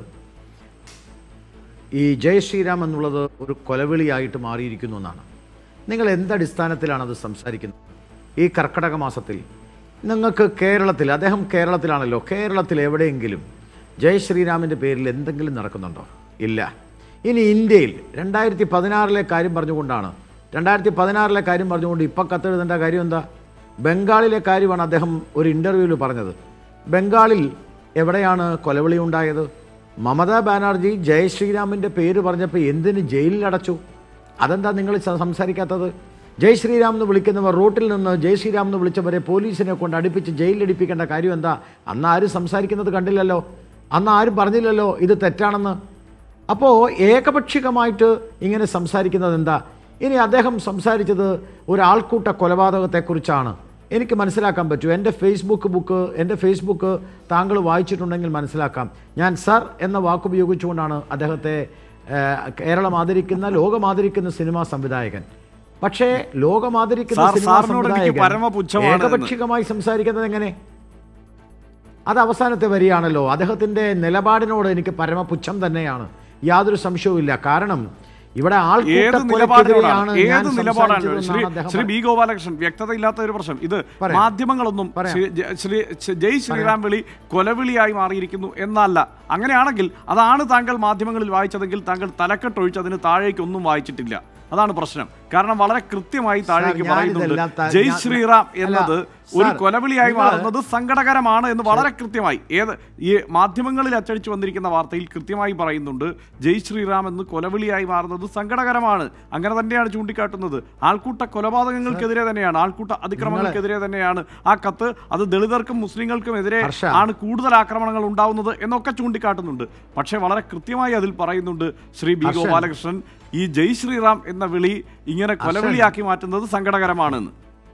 ഈ ജയ് ശ്രീരാം എന്നുള്ളത് ഒരു കൊലവിളിയായിട്ട് മാറിയിരിക്കുന്നു എന്നാണ് നിങ്ങൾ എന്തടിസ്ഥാനത്തിലാണ് അത് സംസാരിക്കുന്നത് ഈ കർക്കടക മാസത്തിൽ നിങ്ങൾക്ക് കേരളത്തിൽ അദ്ദേഹം കേരളത്തിലാണല്ലോ കേരളത്തിൽ എവിടെയെങ്കിലും ജയ് ശ്രീരാമിൻ്റെ പേരിൽ എന്തെങ്കിലും നടക്കുന്നുണ്ടോ ഇല്ല ഇനി ഇന്ത്യയിൽ രണ്ടായിരത്തി പതിനാറിലെ കാര്യം പറഞ്ഞുകൊണ്ടാണ് രണ്ടായിരത്തി പതിനാറിലെ കാര്യം പറഞ്ഞുകൊണ്ട് ഇപ്പം കത്തെഴുതേണ്ട കാര്യം എന്താ ബംഗാളിലെ കാര്യമാണ് അദ്ദേഹം ഒരു ഇൻ്റർവ്യൂവിൽ പറഞ്ഞത് ബംഗാളിൽ എവിടെയാണ് കൊലവിളി ഉണ്ടായത് മമതാ ബാനർജി ജയ് ശ്രീരാമിൻ്റെ പേര് പറഞ്ഞപ്പോൾ എന്തിന് ജയിലിൽ അടച്ചു അതെന്താ നിങ്ങൾ സ- സംസാരിക്കാത്തത് ജയ് ശ്രീരാം എന്ന് വിളിക്കുന്നവർ റൂട്ടിൽ നിന്ന് ജയ് ശ്രീരാം എന്ന് വിളിച്ചവരെ പോലീസിനെ കൊണ്ട് അടുപ്പിച്ച് ജയിലിലടിപ്പിക്കേണ്ട കാര്യം എന്താ അന്ന് ആരും സംസാരിക്കുന്നത് കണ്ടില്ലല്ലോ അന്ന് ആരും പറഞ്ഞില്ലല്ലോ ഇത് തെറ്റാണെന്ന് അപ്പോൾ ഏകപക്ഷികമായിട്ട് ഇങ്ങനെ സംസാരിക്കുന്നത് എന്താ ഇനി അദ്ദേഹം സംസാരിച്ചത് ഒരു ആൾക്കൂട്ട കൊലപാതകത്തെക്കുറിച്ചാണ് എനിക്ക് മനസ്സിലാക്കാൻ പറ്റൂ എൻ്റെ ഫേസ്ബുക്ക് ബുക്ക് എൻ്റെ ഫേസ്ബുക്ക് താങ്കൾ വായിച്ചിട്ടുണ്ടെങ്കിൽ മനസ്സിലാക്കാം ഞാൻ സർ എന്ന വാക്കുപയോഗിച്ചുകൊണ്ടാണ് അദ്ദേഹത്തെ ഏഹ്, കേരളം ആദരിക്കുന്ന ലോകം ആദരിക്കുന്ന സിനിമാ സംവിധായകൻ പക്ഷേ ലോകം ആദരിക്കുന്ന സാർ, സിനിമാ സാറിനോട് എനിക്ക് സംവിധായകൻ പരമപുച്ഛമാണ് എന്ന്. ഏകപക്ഷീയമായി സംസാരിക്കുന്നത് എങ്ങനെ അത് അവസാനത്തെ വരിയാണല്ലോ അദ്ദേഹത്തിൻ്റെ നിലപാടിനോട് എനിക്ക് പരമപുച്ഛം തന്നെയാണ് യാതൊരു സംശയവുമില്ല കാരണം ഇവിടെ ഏത് ആൾക്കൂട്ട നിലപാടിനോടാണ് കൊലയ്ക്കെതിരെയാണ് ഞാൻ ഏത് നിലപാടാണ് സംസാരിച്ചതെന്നാണ് ശ്രീ അദ്ദേഹം ശ്രീ ബി ഗോപാലകൃഷ്ണൻ വ്യക്തതയില്ലാത്ത ഒരു പ്രശ്നം ഇത് പറയാം. മാധ്യമങ്ങളൊന്നും പറയാം. ശ്രീ ജ- ശ്രീ ശ്രീ- ജയ് ശ്രീറാം വിളി കൊലവിളിയായി മാറിയിരിക്കുന്നു എന്നല്ല അങ്ങനെയാണെങ്കിൽ അതാണ് താങ്കൾ മാധ്യമങ്ങളിൽ വായിച്ചതെങ്കിൽ താങ്കൾ തലക്കെട്ടൊഴിച്ചതിന് താഴേക്ക് ഒന്നും വായിച്ചിട്ടില്ല അതാണ് പ്രശ്നം കാരണം വളരെ കൃത്യമായി താഴേക്ക് സാർ, പറയുന്നുണ്ട് ഞാനിതെല്ലാം ത- ജയ് ഞാൻ- ശ്രീറാം അല്ല, എന്നത് ഒരു സാർ, കൊലവിളിയായി നിങ്ങള് മാറുന്നത് സങ്കടകരമാണ് എന്ന് വളരെ കൃത്യമായി ഏത് ഈ മാധ്യമങ്ങളിൽ അച്ചടിച്ചു വന്നിരിക്കുന്ന വാർത്തയിൽ കൃത്യമായി പറയുന്നുണ്ട് ജയ് ശ്രീറാം എന്ന് കൊലവിളിയായി മാറുന്നത് സങ്കടകരമാണ് അങ്ങനെ തന്നെയാണ് ചൂണ്ടിക്കാട്ടുന്നത് ആൾക്കൂട്ട കൊലപാതകങ്ങൾക്കെതിരെ തന്നെയാണ് ആൾക്കൂട്ട അതിക്രമങ്ങൾക്കെതിരെ തന്നെയാണ് ആ കത്ത് അത് ദളിതർക്കും മുസ്ലിങ്ങൾക്കും എതിരെ ഹർഷ. ആണ് കൂടുതൽ ആക്രമണങ്ങൾ ഉണ്ടാവുന്നത് എന്നൊക്കെ ചൂണ്ടിക്കാട്ടുന്നുണ്ട് പക്ഷേ വളരെ കൃത്യമായി അതിൽ പറയുന്നുണ്ട് ശ്രീ ബി ഹർഷൻ. ഗോപാലകൃഷ്ണൻ ഈ ജയ് ശ്രീറാം എന്ന വിളി ഇങ്ങനെ കൊലവിളിയാക്കി മാറ്റുന്നത് സങ്കടകരമാണെന്ന്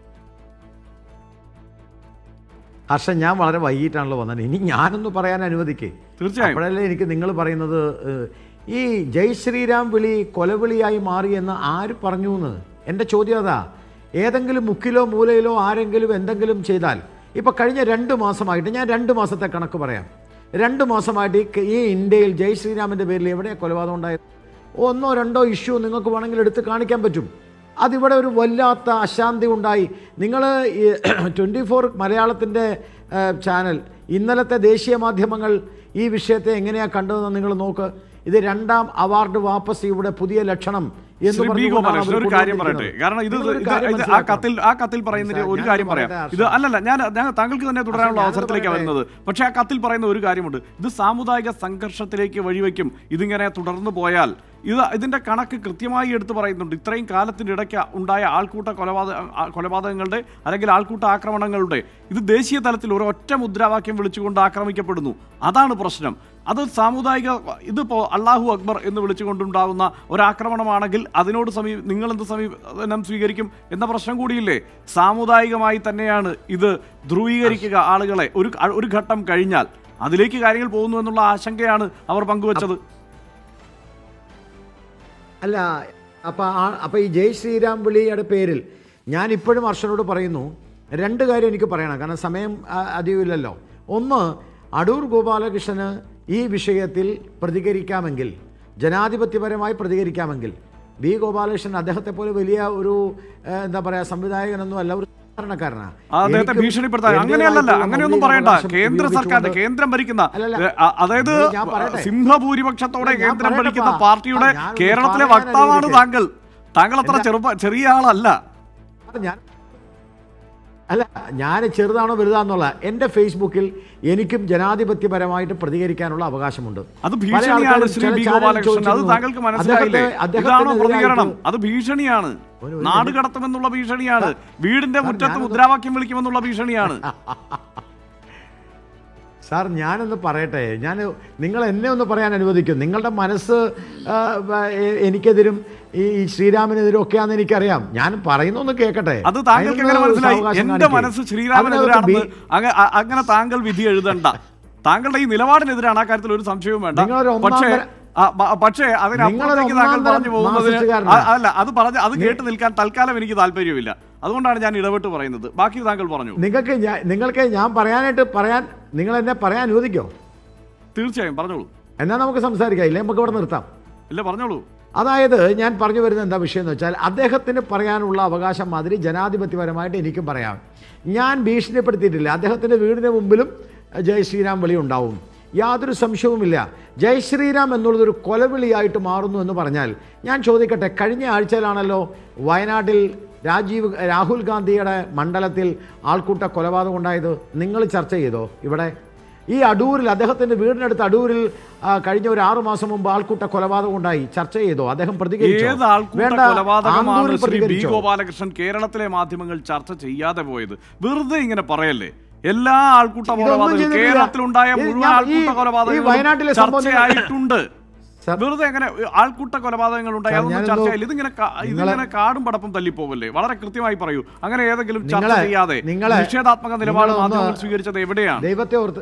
ഹർഷൻ ഞാൻ വളരെ വൈകിട്ടാണല്ലോ വന്നത് ഇനി ഞാനൊന്ന് പറയാൻ അനുവദിക്കേ തീർച്ചയായും. അപ്പോഴല്ലേ എനിക്ക് നിങ്ങൾ പറയുന്നത് ഏഹ്, ഈ ജയ് ശ്രീരാം വിളി കൊലവിളിയായി മാറി എന്ന് ആര് പറഞ്ഞു എന്ന് എൻ്റെ ചോദ്യം അതാ ഏതെങ്കിലും മുക്കിലോ മൂലയിലോ ആരെങ്കിലും എന്തെങ്കിലും ചെയ്താൽ ഇപ്പോൾ കഴിഞ്ഞ രണ്ട് മാസമായിട്ട് ഞാൻ രണ്ട് മാസത്തെ കണക്ക് പറയാം രണ്ട് മാസമായിട്ട് ഈ ക- ഈ ഇന്ത്യയിൽ ജയ് ശ്രീരാമിൻ്റെ പേരിൽ എവിടെയാണ് കൊലപാതകം ഉണ്ടായത് ഒന്നോ രണ്ടോ ഇഷ്യൂ നിങ്ങൾക്ക് വേണമെങ്കിൽ എടുത്ത് കാണിക്കാൻ പറ്റും അതിവിടെ ഒരു വല്ലാത്ത അശാന്തി ഉണ്ടായി നിങ്ങൾ ട്വൻറ്റി ഫോർ മലയാളത്തിൻ്റെ ചാനൽ ഇന്നലത്തെ ദേശീയ മാധ്യമങ്ങൾ ഈ വിഷയത്തെ എങ്ങനെയാണ് കണ്ടതെന്ന് നിങ്ങൾ നോക്ക് ഇത് രണ്ടാം അവാർഡ് വാപ്പസിയുടെ പുതിയ ലക്ഷണം എന്ന് ശ്രീ ബി പറഞ്ഞുകൊണ്ടാണ് ഗോപാലകൃഷ്ണൻ അവർ ഒരു കാര്യം പറയട്ടെ കൊണ്ടുവന്നിരിക്കുന്നത്. കാരണം ഇത് നിങ്ങളൊരു ഇത് കാര്യം ഇത് ആ മനസ്സിലാക്കണം. കത്തിൽ ആ കത്തിൽ പറയുന്നതിന് ഒരു ഞാൻ കാര്യം പറയാം പറയട്ടെ, ഇത് ഹർഷൻ. അല്ലല്ല ഞാൻ ഞാൻ താങ്കൾക്ക് തന്നെ തുടരാനുള്ള ഞാനത് അവസരത്തിലേക്ക് പറയട്ടെ. വരുന്നത് പക്ഷേ ആ കത്തിൽ പറയുന്ന ഒരു കാര്യമുണ്ട് ഇത് സാമുദായിക സംഘർഷത്തിലേക്ക് വഴിവെക്കും ഇതിങ്ങനെ തുടർന്നു പോയാൽ ഇത് ഇതിന്റെ കണക്ക് കൃത്യമായി എടുത്തു പറയുന്നുണ്ട് ഇത്രയും കാലത്തിനിടയ്ക്ക് ഉണ്ടായ ആൾക്കൂട്ട കൊലപാതക ആ, കൊലപാതകങ്ങളുടെ അല്ലെങ്കിൽ ആൾക്കൂട്ട ആക്രമണങ്ങളുടെ ഇത് ദേശീയ തലത്തിൽ ഒരു ഒറ്റ മുദ്രാവാക്യം വിളിച്ചുകൊണ്ട് ആക്രമിക്കപ്പെടുന്നു അതാണ് പ്രശ്നം അത് സാമുദായിക ഇതിപ്പോ അള്ളാഹു അക്ബർ എന്ന് വിളിച്ചുകൊണ്ടുണ്ടാകുന്ന ഒരാക്രമണമാണെങ്കിൽ അതിനോട് സമീ നിങ്ങൾ എന്ത് സമീപനം സ്വീകരിക്കും എന്ന പ്രശ്നം കൂടിയില്ലേ സാമുദായികമായി തന്നെയാണ് ഇത് ധ്രുവീകരിക്കുക ആളുകളെ ഒരു ഒരു ഘട്ടം കഴിഞ്ഞാൽ അതിലേക്ക് കാര്യങ്ങൾ പോകുന്നു എന്നുള്ള ആശങ്കയാണ് അവർ പങ്കുവച്ചത് അല്ല അപ്പം ആ അപ്പം ഈ ജയ് ശ്രീരാം വിളിയുടെ പേരിൽ ഞാൻ ഇപ്പോഴും ഹർഷനോട് പറയുന്നു രണ്ട് കാര്യം എനിക്ക് പറയണം കാരണം സമയം ആ, അധികമില്ലല്ലോ ഒന്ന് അടൂർ ഗോപാലകൃഷ്ണന് ഈ വിഷയത്തിൽ പ്രതികരിക്കാമെങ്കിൽ ജനാധിപത്യപരമായി പ്രതികരിക്കാമെങ്കിൽ ബി ഗോപാലകൃഷ്ണൻ അദ്ദേഹത്തെ പോലെ വലിയ ഒരു ഏ, എന്താ പറയുക സംവിധായകനൊന്നും അല്ല ഒരു സാധാരണക്കാരനാണ് ആ, അദ്ദേഹത്തെ എനിക്കും ഭീഷണിപ്പെടുത്താൻ എന്റേതായിട്ടുള്ള അങ്ങനെയല്ലല്ല അങ്ങനെയൊന്നും മൗലിക പറയണ്ട അവകാശം കേന്ദ്ര സർക്കാരിന്റെ ഉപയോഗിച്ചുകൊണ്ട് കേന്ദ്രം ഭരിക്കുന്ന അല്ലല്ല. ഏ, അ- അതായത് ഞാൻ പറയട്ടെ. സിംഹഭൂരിപക്ഷത്തോടെ ഞാൻ കേന്ദ്രം പറയട്ടെ ഭരിക്കുന്ന പാ. പാർട്ടിയുടെ ആ, ഞാനൊന്ന് കേരളത്തിലെ പറയാൻ വക്താവാണ് അനുവദിക്ക്. താങ്കൾ താങ്കൾ അത്ര ചെറുപ്പ ചെറിയ ആളല്ല അത് ഞാൻ അല്ല ഞാൻ ചെറുതാണോ വലുതാന്നുള്ള എൻ്റെ ഫേസ്ബുക്കിൽ എനിക്കും ജനാധിപത്യപരമായിട്ട് പ്രതികരിക്കാനുള്ള അവകാശമുണ്ട് അത് പല ഭീഷണിയാണ് ആൾക്കാരും ശ്രീ ചില ബി ചാനലിൽ ഗോപാലകൃഷ്ണൻ അത് ചോദിച്ചിരുന്നു, താങ്കൾക്ക് മനസ്സിലായില്ലേ അദ്ദേഹത്തെ- ഇതാണോ അദ്ദേഹത്തിനെതിരായിട്ട് പ്രതികരണം അത് ഭീഷണിയാണ് ഒരു- ഒരു നാട് മിനിറ്റ്. കടത്തുമെന്നുള്ള ഭീഷണിയാണ് വീടിന്റെ സാർ, മുറ്റത്ത് ഞാനൊന്ന് മുദ്രാവാക്യം വിളിക്കുമെന്നുള്ള ഭീഷണിയാണ് സാർ ഞാനൊന്ന് പറയട്ടെ ഞാൻ നിങ്ങൾ എന്നെ ഒന്ന് പറയാൻ അനുവദിക്കും നിങ്ങളുടെ മനസ്സ് ആ, എ- എനിക്കെതിരും ഈ ശ്രീരാമനെതിരും ഒക്കെയാണെന്ന് എനിക്കറിയാം ഞാൻ പറയുന്നൊന്ന് കേൾക്കട്ടെ അത് താങ്കൾക്ക് എങ്ങനെ അതിനൊന്ന് മനസ്സിലായി സാവകാശം എന്റെ കാണിക്ക്. മനസ്സ് അതിനകത്ത് ശ്രീരാമനെതിരാണെന്ന് ബി- അങ്ങ- അ- അങ്ങനെ താങ്കൾ വിധി എഴുതണ്ട താങ്കളുടെ ഈ നിലപാടിനെതിരാണ് ആ കാര്യത്തിൽ ഒരു സംശയവും വേണ്ട നിങ്ങളൊരു ഒന്നാം പക്ഷേ തര- ആ, ബ- പക്ഷേ അതിനപ്പുറത്തേക്ക് ഒന്നാം താങ്കൾ തരം പറഞ്ഞു പോകുന്നതിന് മാർക്സിസ്റ്റുകാരനാ. അ- അല്ല അത് പറഞ്ഞ് അത് കേട്ട് നിൽക്കാൻ തൽക്കാലം എനിക്ക് താല്പര്യമില്ല അതുകൊണ്ടാണ് ഞാൻ ഇടപെട്ട് പറയുന്നത് ബാക്കി താങ്കൾ പറഞ്ഞു നിങ്ങൾക്ക് ഞാൻ- നിങ്ങൾക്ക് ഞാൻ പറയാനായിട്ട് പറയാൻ നിങ്ങൾ എന്നെ പറയാൻ അനുവദിക്കോ തീർച്ചയായും പറഞ്ഞോളൂ എന്നാ നമുക്ക് സംസാരിക്കാം ഇല്ലേ നമുക്ക് ഇവിടെ നിർത്താം ഇല്ല പറഞ്ഞോളൂ അതായത് ഞാൻ പറഞ്ഞു വരുന്ന എന്താ വിഷയം എന്ന് വെച്ചാൽ അദ്ദേഹത്തിന് പറയാനുള്ള അവകാശം മാതിരി ജനാധിപത്യപരമായിട്ട് എനിക്കും പറയാം ഞാൻ ഭീഷണിപ്പെടുത്തിയിട്ടില്ല അദ്ദേഹത്തിൻ്റെ വീടിന് മുമ്പിലും ജയ് ശ്രീരാം വിളി ഉണ്ടാവും യാതൊരു സംശയവുമില്ല ജയ് ശ്രീരാം എന്നുള്ളതൊരു കൊലവിളിയായിട്ട് മാറുന്നു എന്ന് പറഞ്ഞാൽ ഞാൻ ചോദിക്കട്ടെ കഴിഞ്ഞ ആഴ്ചയിലാണല്ലോ വയനാട്ടിൽ രാജീവ് രാഹുൽ ഗാന്ധിയുടെ മണ്ഡലത്തിൽ ആൾക്കൂട്ട കൊലപാതകം ഉണ്ടായത് നിങ്ങൾ ചർച്ച ചെയ്തോ ഇവിടെ ഈ അടൂരിൽ അദ്ദേഹത്തിന്റെ വീടിനടുത്ത് അടൂരിൽ ആ, കഴിഞ്ഞ ഒരു ആറു മാസം മുമ്പ് ആൾക്കൂട്ട കൊലപാതകം ഉണ്ടായി ചർച്ച ചെയ്തോ അദ്ദേഹം പ്രതികരിച്ചോ? ഏത് ആൾക്കൂട്ട വേണ്ട, കൊലപാതകമാണ് ആന്തൂരിൽ ശ്രീ ബി പ്രതികരിച്ചോ? ഗോപാലകൃഷ്ണൻ കേരളത്തിലെ മാധ്യമങ്ങൾ ചർച്ച ചെയ്യാതെ പോയത് വെറുതെ ഇങ്ങനെ പറയല്ലേ എല്ലാ ആൾക്കൂട്ട ഇതൊന്നും കൊലപാതകങ്ങളും ചെയ്തിട്ടില്ല. കേരളത്തിലുണ്ടായ ഇത് മുഴുവൻ ഞാൻ- ആൾക്കൂട്ട ഈ- ഈ വയനാട്ടിലെ കൊലപാതകങ്ങളും സംഭവം നിങ്ങൾ- ചർച്ചയായിട്ടുണ്ട് സർ- വെറുതെ എങ്ങനെ ആൾക്കൂട്ട കൊലപാതകങ്ങൾ ഉണ്ടായി സാർ, അതൊന്നും ഞാനൊന്ന് ചർച്ചയായില്ല ഇതിങ്ങനെ കാ- നിങ്ങളെ- ഇതിങ്ങനെ കാടും പടപ്പും തല്ലിപ്പോവല്ലേ വളരെ കൃത്യമായി പറയൂ അങ്ങനെ ഏതെങ്കിലും ചർച്ച നിങ്ങളെ- ചെയ്യാതെ നിങ്ങളെ- നിഷേധാത്മക നിലപാട് നിങ്ങളൊന്ന് മാധ്യമങ്ങൾ സ്വീകരിച്ചത് എവിടെയാണ് ദൈവത്തെ ഓർത്ത്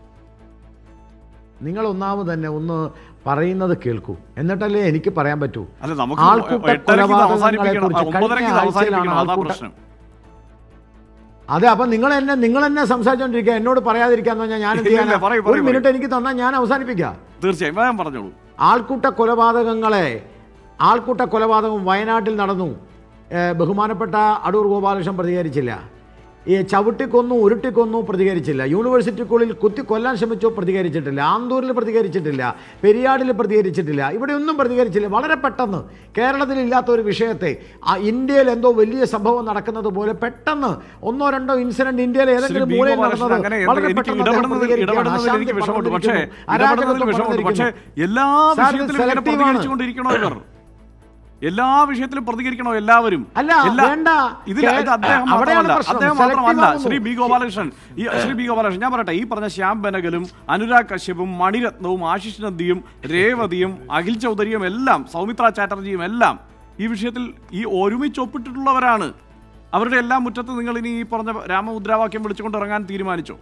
നിങ്ങൾ ഒന്നാമത് തന്നെ ഒന്ന് പറയുന്നത് കേൾക്കൂ എന്നിട്ടല്ലേ എനിക്ക് പറയാൻ പറ്റൂ അല്ല നമുക്ക് ആൾക്കൂട്ട എട്ടരയ്ക്ക് ഇത് കൊലപാതകങ്ങളെ അവസാനിപ്പിക്കണം കുറിച്ച് ഒമ്പതരയ്ക്ക് ഇത് കഴിഞ്ഞ അവസാനിപ്പിക്കണം ആഴ്ചയിലാണ് അതാ ആൾക്കൂട്ട പ്രശ്നം അതെ അപ്പൊ നിങ്ങൾ എന്നെ നിങ്ങൾ എന്നെ സംസാരിച്ചോണ്ടിരിക്കുക എന്നോട് പറയാതിരിക്കാന്ന് പറഞ്ഞാൽ ഞാൻ എന്ത് ഇല്ല, ഇല്ല, ചെയ്യാനാ? പറയൂ, ഒരു പറയൂ, മിനിറ്റ് എനിക്ക് തന്നാൽ ഞാൻ അവസാനിപ്പിക്കാം തീർച്ചയായും വേഗം പറഞ്ഞോളൂ ആൾക്കൂട്ട കൊലപാതകങ്ങളെ ആൾക്കൂട്ട കൊലപാതകം വയനാട്ടിൽ നടന്നു ഏഹ് ബഹുമാനപ്പെട്ട അടൂർ ഗോപാലകൃഷ്ണൻ പ്രതികരിച്ചില്ല ഈ ചവിട്ടിക്കൊന്നു ഉരുട്ടിക്കൊന്നു പ്രതികരിച്ചില്ല യൂണിവേഴ്സിറ്റിക്കുള്ളിൽ കുത്തി കൊല്ലാൻ ശ്രമിച്ചു പ്രതികരിച്ചിട്ടില്ല ആന്തൂരിൽ പ്രതികരിച്ചിട്ടില്ല പെരിയാടിൽ പ്രതികരിച്ചിട്ടില്ല ഇവിടെ ഒന്നും പ്രതികരിച്ചില്ല വളരെ പെട്ടെന്ന് കേരളത്തിൽ ഇല്ലാത്ത ഒരു വിഷയത്തെ ആ ഇന്ത്യയിൽ എന്തോ വലിയ സംഭവം നടക്കുന്നത് പോലെ പെട്ടെന്ന് ഒന്നോ രണ്ടോ ഇൻസിഡന്റ് ഇന്ത്യയിൽ ശ്രീ ഏതെങ്കിലും ബി. മൂലയിൽ ഗോപാലകൃഷ്ണൻ നടന്നത് അങ്ങനെ വളരെ എനിക്ക് പെട്ടെന്ന് അദ്ദേഹം ഇടപെടുന്നതിൽ പ്രതികരിക്കുകയാണ്. ഇടപെടുന്നതിൽ എനിക്ക് അശാന്തി വിഷമമുണ്ട് പക്ഷേ പടർന്നിരിക്കുന്നു. ഇടപെടുന്നതിൽ അരാജകത്വം വിഷമമുണ്ട് പക്ഷേ പടർന്നിരിക്കുന്നു. എല്ലാ സാർ, ഇത് വിഷയത്തിലും ഇങ്ങനെ selective ആണ്. പ്രതികരിച്ചുകൊണ്ടിരിക്കണോ ഇവർ എല്ലാ വിഷയത്തിലും പ്രതികരിക്കണോ എല്ലാവരും അല്ല, എല്ലാ- വേണ്ട. ഇതിൽ കേ- ഇത് അദ്ദേഹം അവിടെയാണ് മാത്രമല്ല പ്രശ്നം. അദ്ദേഹം Selective മാത്രമല്ല ആകുന്നു. ശ്രീ ബി ഗോപാലകൃഷ്ണൻ ഈ ശ്രീ ബി ഗോപാലകൃഷ്ണൻ ഞാൻ പറയട്ടെ ഈ പറഞ്ഞ ശ്യാം ബനഗലും അനുരാഗ് കശ്യപും മണിരത്നവും ആശിഷ് നന്ദിയും രേവതിയും അഖിൽ ചൗധരിയും എല്ലാം സൗമിത്ര ചാറ്റർജിയും എല്ലാം ഈ വിഷയത്തിൽ ഈ ഒരുമിച്ച് ഒപ്പിട്ടിട്ടുള്ളവരാണ് അവരുടെ എല്ലാ മുറ്റത്ത് നിങ്ങൾ ഇനി ഈ പറഞ്ഞ രാമമുദ്രാവാക്യം വിളിച്ചുകൊണ്ട് ഇറങ്ങാൻ തീരുമാനിച്ചോ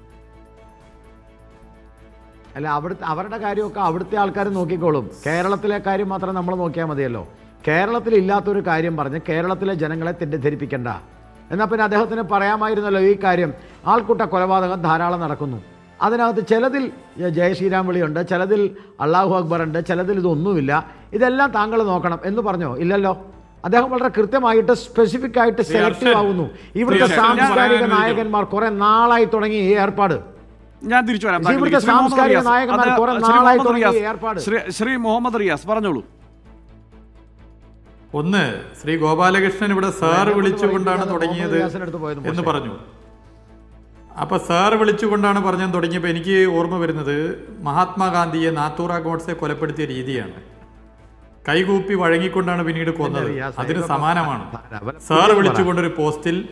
അല്ല അവിടുത്തെ അവരുടെ കാര്യമൊക്കെ അവിടുത്തെ ആൾക്കാർ നോക്കിക്കോളും കേരളത്തിലെ കാര്യം മാത്രം നമ്മൾ നോക്കിയാൽ മതിയല്ലോ കേരളത്തിൽ ഇല്ലാത്തൊരു കാര്യം പറഞ്ഞ് കേരളത്തിലെ ജനങ്ങളെ തെറ്റിദ്ധരിപ്പിക്കണ്ട എന്നാൽ പിന്നെ അദ്ദേഹത്തിന് പറയാമായിരുന്നല്ലോ ഈ കാര്യം ആൾക്കൂട്ട കൊലപാതകം ധാരാളം നടക്കുന്നു അതിനകത്ത് ചിലതിൽ ജയ ശ്രീരാം വിളിയുണ്ട് ചിലതിൽ അള്ളാഹു അക്ബർ ഉണ്ട് ചിലതിൽ ഇതൊന്നുമില്ല ഇതെല്ലാം താങ്കൾ നോക്കണം എന്ന് പറഞ്ഞോ ഇല്ലല്ലോ അദ്ദേഹം വളരെ കൃത്യമായിട്ട് സ്പെസിഫിക് ആയിട്ട് സെലക്റ്റീവ് ആവുന്നു ഇവിടുത്തെ തീർച്ചയായും. ഞാൻ സാംസ്കാരിക പറയാൻ നായകന്മാർ കുറെ നാളായി തുടങ്ങിയ ഈ ഏർപ്പാട് ഞാൻ തിരിച്ചു വരാം ശ്രീ ഇവിടുത്തെ ശ്രീ മുഹമ്മദ് സാംസ്കാരിക റിയാസ്. നായകന്മാർ അത് കുറെ ശ്രീ നാളായി മുഹമ്മദ് തുടങ്ങിയ റിയാസ്. ഈ ഏർപ്പാട്. ശ്രീ- ശ്രീ മുഹമ്മദ് റിയാസ് പറഞ്ഞോളൂ ഒന്ന് ശ്രീ ഗോപാലകൃഷ്ണൻ ഇവിടെ സാർ എന്നെ കൊണ്ട് വിളിച്ചുകൊണ്ടാണ് പറയിപ്പിക്കാതെ തുടങ്ങിയത് മുഹമ്മദ് റിയാസിന്റെ അടുത്ത് പോയത് എന്ന് മോശമായി. പറഞ്ഞു അപ്പൊ സാർ വിളിച്ചുകൊണ്ടാണ് പറഞ്ഞത് തുടങ്ങിയപ്പോൾ എനിക്ക് ഓർമ്മ വരുന്നത് മഹാത്മാഗാന്ധിയെ നാത്തൂറ ഗോഡ്സെ കൊലപ്പെടുത്തിയ രീതിയാണ് കൈകൂപ്പി വഴങ്ങിക്കൊണ്ടാണ് പിന്നീട് കൊന്നത് റിയാസ്, അതിന് ഇതൊക്കെ സമാനമാണ് അവരെ സാർ പുതിയ വിളിച്ചുകൊണ്ടൊരു പോസ്റ്റിൽ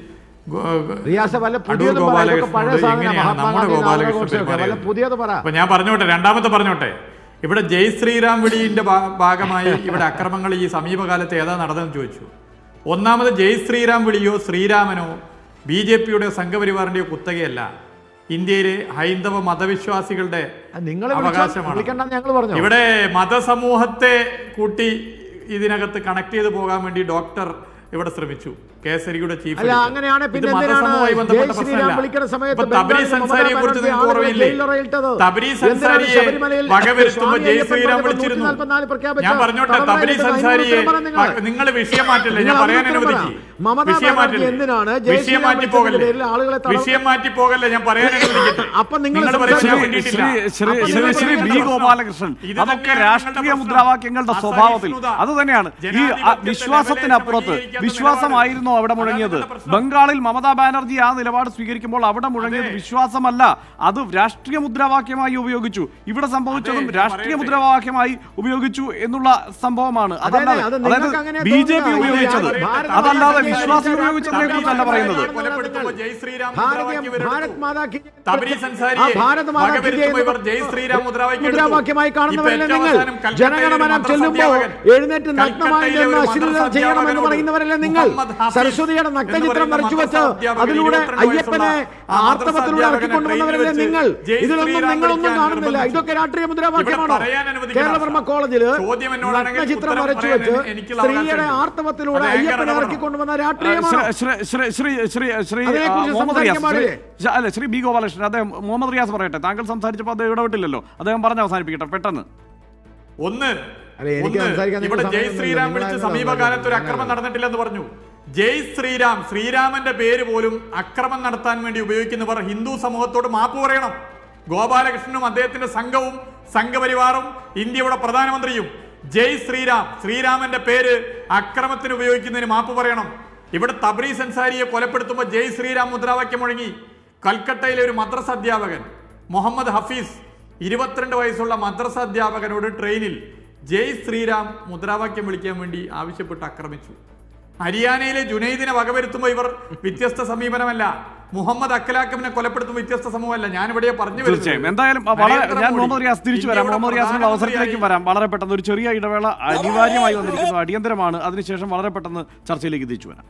ഗോ- റിയാസ വല്ല അടൂർ പുതിയതും പറ. ഇതൊക്കെ പഴയ ഗോപാലകൃഷ്ണനോട് സാധനം എങ്ങനെയാണ് നമ്മുടെ മഹാത്മാഗാന്ധി ഗോപാലകൃഷ്ണൻ നാരായണ ഗോഡ്സെ ഒക്കെ. വല്ല പെരുമാറിയത്? പുതിയത് പറ അപ്പൊ ഞാൻ പറഞ്ഞോട്ടെ രണ്ടാമത്തെ പറഞ്ഞോട്ടെ ഇവിടെ ജയ് ശ്രീറാം വിളിയുടെ ഭാ- ഭാഗമായി ഇവിടെ അക്രമങ്ങൾ ഈ സമീപകാലത്ത് ഏതാ നടന്നതെന്ന് ചോദിച്ചു ഒന്നാമത് ജയ് ശ്രീറാം വിളിയോ ശ്രീരാമനോ ബി ജെ പിയുടെ സംഘപരിവാറിന്റെയോ കുത്തകയല്ല ഇന്ത്യയിലെ ഹൈന്ദവ മതവിശ്വാസികളുടെ നിങ്ങൾ അവകാശമാണ് വിളിക്കണ്ടെന്ന് ഞങ്ങൾ പറഞ്ഞു ഇവിടെ മതസമൂഹത്തെ കൂട്ടി ഇതിനകത്ത് കണക്ട് ചെയ്ത് പോകാൻ വേണ്ടി ഡോക്ടർ ഇവിടെ ശ്രമിച്ചു കേസരിയുടെ ചീഫ് അല്ല, എഡിറ്റർ. അങ്ങനെയാണ് പിന്നെ ഇത് എന്തിനാണ് മതസമൂഹവുമായി ബന്ധപ്പെട്ട ജയ് ശ്രീറാം പ്രശ്നമല്ല. വിളിക്കുന്ന സമയത്ത് ഇപ്പൊ തബരീസ് ബംഗാളിൽ മമതാ അൻസാരിയെ കുറിച്ച് ബാനർജി നിങ്ങൾക്ക് ആളുകളെ ഓർമ്മയില്ലേ ജയിലിലറയിട്ടത്? തബരീസ് എന്തിനാണ് അൻസാരിയെ ശബരിമലയിൽ വകവരുത്തുമ്പോൾ സ്വാമി ജയ് അയ്യപ്പൻ ശ്രീറാം പറഞ്ഞപ്പോൾ വിളിച്ചിരുന്നു 144 പ്രഖ്യാപിച്ച ഞാൻ പറഞ്ഞോട്ടെ തമിഴ്നാട്ടിലെ തബരീസ് അതിന് അൻസാരിയെ ഉത്തരം പറ നിങ്ങൾ. നിങ്ങൾ വിഷയം മാറ്റില്ല ഞാൻ നിങ്ങൾ പറയാൻ അതിന് ഉത്തരം അനുവദിച്ചു പറ. മമതാ വിഷയം ബാനർജി മാറ്റില്ല എന്തിനാണ് ജയ് വിഷയം ശ്രീറാം മാറ്റി പോകല്ലേ വിളിച്ചതിന്റെ പേരിൽ ആളുകളെ തടവ്- വിഷയം മാറ്റി പോകല്ലേ ഞാൻ പറയാൻ അനുവദിക്കട്ടെ അപ്പൊ നിങ്ങൾ നിങ്ങൾ പറയാൻ സംസാരിക്കാൻ വേണ്ടിയിട്ടില്ല. ശ്രീ ശ്രീ അപ്പോൾ ശ്രീ നിങ്ങൾ ശ്രീ ബി പറയുന്നത് ഗോപാലകൃഷ്ണൻ ഇത് അതൊക്കെ തന്നെയാണ് രാഷ്ട്രീയ നിങ്ങളുടെ മുദ്രാവാക്യങ്ങളുടെ പ്രശ്നം. സ്വഭാവത്തിൽ അസഹിഷ്ണുത. അത് തന്നെയാണ് ഈ ആ ജനാധിപത്യത്തെ വിശ്വാസത്തിനപ്പുറത്ത് ലെവലിൽ സബലീകരിക്കാത്ത വിശ്വാസമായിരുന്നോ അവിടെ നിലപാട്. മുഴങ്ങിയത് അതാണ് പ്രശ്നം. ബംഗാളിൽ മമതാ ബാനർജി ആ നിലപാട് സ്വീകരിക്കുമ്പോൾ അവിടെ മുഴങ്ങിയത് അതെ. വിശ്വാസമല്ല അത് രാഷ്ട്രീയ മുദ്രാവാക്യമായി ഉപയോഗിച്ചു ഇവിടെ സംഭവിച്ചതും അതെ, രാഷ്ട്രീയ പറയട്ടെ. മുദ്രാവാക്യമായി ഉപയോഗിച്ചു എന്നുള്ള സംഭവമാണ് അതെ, അതല്ലാതെ അത് നിങ്ങൾക്ക് അതായത് അങ്ങനെ ബി ജെ പി തോന്നുക. ഉപയോഗിച്ചത് ഇത് ഭാരത അതല്ലാതെ മാതാ വിശ്വാസം കി ഉപയോഗിച്ചതിനെ കുറിച്ചല്ല പറയുന്നത് കൊലപ്പെടുത്തുമ്പോൾ ജയ് ശ്രീരാം ഭാരതീയ മുദ്രാവാക്യം ഇവരെടുത്തു. ഭാരത് മാതാ കി തബരീസ് ആ അൻസാരിയെ ഭാരത് മാതാ കി വകവരുത്തുമ്പോൾ ജയ് ഇവർ ജയ് ശ്രീരാം മുദ്രാവാക്യം എടുത്തു. മുദ്രാവാക്യമായി കാണുന്നവരല്ലേ ഇപ്പൊ നിങ്ങൾ ഏറ്റവും അവസാനം കൽക്കട്ടയിലെ ജനഗണമനം ഒരു ചെല്ലുമ്പോൾ മദ്രസ എഴുന്നേറ്റ് നഗ്നമായി കൽക്കട്ടയിലെ നിന്ന് ഒരു അശ്ലീലം മദ്രസ ചെയ്യണമെന്ന് അധ്യാപകനോട് പറയുന്നവരല്ലേ നിങ്ങൾ മുഹമ്മദ് ഹാഫിസ് സരസ്വതിയുടെ എന്ന് നഗ്നചിത്രം പറയുന്ന വരച്ചു വെച്ച് മദ്രസ അധ്യാപകൻ അതിലൂടെ 22 അയ്യപ്പനെ വയസ്സുള്ള ആ ആർത്തവത്തിലൂടെ മദ്രസ ഇറക്കിക്കൊണ്ടുവന്നവരല്ലേ അധ്യാപകനെ നിങ്ങൾ ജയ് ഇതിലൊന്നും ശ്രീരാം നിങ്ങളൊന്നും വിളിക്കാൻ കാണുന്നില്ല നിർബന്ധിച്ചു. ഇതൊക്കെ രാഷ്ട്രീയ മുദ്രാവാക്യമാണോ ഇവിടെ പറയാൻ അനുവദിക്കണം. കേരളവർമ്മ കോളേജില് ചോദ്യം എന്നോടാണെങ്കിൽ നഗ്നചിത്രം ഉത്തരം വരച്ചു പറയാൻ വെച്ച് എനിക്കുള്ള സ്ത്രീയുടെ അവകാശമുണ്ട്. ആർത്തവത്തിലൂടെ അത് ഏക അയ്യപ്പനെ ഇടപെടണം. ഇറക്കിക്കൊണ്ടുവന്ന രാഷ്ട്രീയമാണോ ശ്രീ ശ്രീ ശ്രീ ശ്രീ ശ്രീ അതിനെക്കുറിച്ച് ആ, മുഹമ്മദ് റിയാസ് സംസാരിക്കാൻ ശ്രീ- പാടില്ലേ? ശ്രീ- അല്ല ശ്രീ ബി ഗോപാലകൃഷ്ണൻ അദ്ദേഹം മുഹമ്മദ് റിയാസ് പറയട്ടെ താങ്കൾ സംസാരിച്ചപ്പോൾ അദ്ദേഹം ഇടപെട്ടില്ലല്ലോ അദ്ദേഹം പറഞ്ഞ് അവസാനിപ്പിക്കട്ടെ പെട്ടെന്ന് ഒന്ന് അല്ല, എനിക്ക് ഒന്ന് സംസാരിക്കാൻ ഇവിടെ നിങ്ങൾക്ക് ജയ് സമയമൊന്നുമില്ല. ശ്രീരാം വിളിച്ച് നിങ്ങളായിരുന്നു സമീപകാലത്ത് ഒരു സംസാരിക്കുന്നത്. അക്രമം നടന്നിട്ടില്ലെന്ന് പറഞ്ഞു ജയ് ശ്രീരാം ശ്രീരാമന്റെ പേര് പോലും അക്രമം നടത്താൻ വേണ്ടി ഉപയോഗിക്കുന്നവർ ഹിന്ദു സമൂഹത്തോട് മാപ്പ് പറയണം ഗോപാലകൃഷ്ണനും അദ്ദേഹത്തിന്റെ സംഘവും സംഘപരിവാറും ഇന്ത്യയുടെ പ്രധാനമന്ത്രിയും ജയ് ശ്രീരാം ശ്രീരാമന്റെ പേര് അക്രമത്തിന് ഉപയോഗിക്കുന്നതിന് മാപ്പ് പറയണം ഇവിടെ തബ്രീസ് അൻസാരിയെ കൊലപ്പെടുത്തുമ്പോൾ ജയ് ശ്രീരാം മുദ്രാവാക്യം മുഴങ്ങി കൽക്കട്ടയിലെ ഒരു മദ്രസ അധ്യാപകൻ മുഹമ്മദ് ഹഫീസ് ഇരുപത്തിരണ്ട് വയസ്സുള്ള മദ്രസ അധ്യാപകനോട് ട്രെയിനിൽ ജയ് ശ്രീരാം മുദ്രാവാക്യം വിളിക്കാൻ വേണ്ടി ആവശ്യപ്പെട്ട് ആക്രമിച്ചു ഹരിയാനയിലെ ജുനൈദിനെ വകവരുത്തുമ്പോൾ ഇവർ വ്യത്യസ്ത സമീപനമല്ല മുഹമ്മദ് അക്കലാക്കമിനെ കൊലപ്പെടുത്തുമ്പോൾ വ്യത്യസ്ത സമൂഹമല്ല ഞാൻ ഇവിടെ പറഞ്ഞു വരുന്നത് തീർച്ചയായും എന്തായാലും ആ, വളരെ ഞാൻ നരേന്ദ്രമോദി മുഹമ്മദ് റിയാസ് തിരിച്ചു വരാം ഇന്ത്യയുടെ മുഹമ്മദ് റിയാസിനുള്ള അവസരത്തിലേക്കും പ്രധാനമന്ത്രിയായി വരാം വളരെ പെട്ടെന്ന് ഒരു ചെറിയ ഇടവേള അനിവാര്യമായി വന്നിരിക്കുന്നു അടിയന്തരമാണ് അതിനുശേഷം വളരെ പെട്ടെന്ന് ചർച്ചയിലേക്ക് തിരിച്ചു വരാം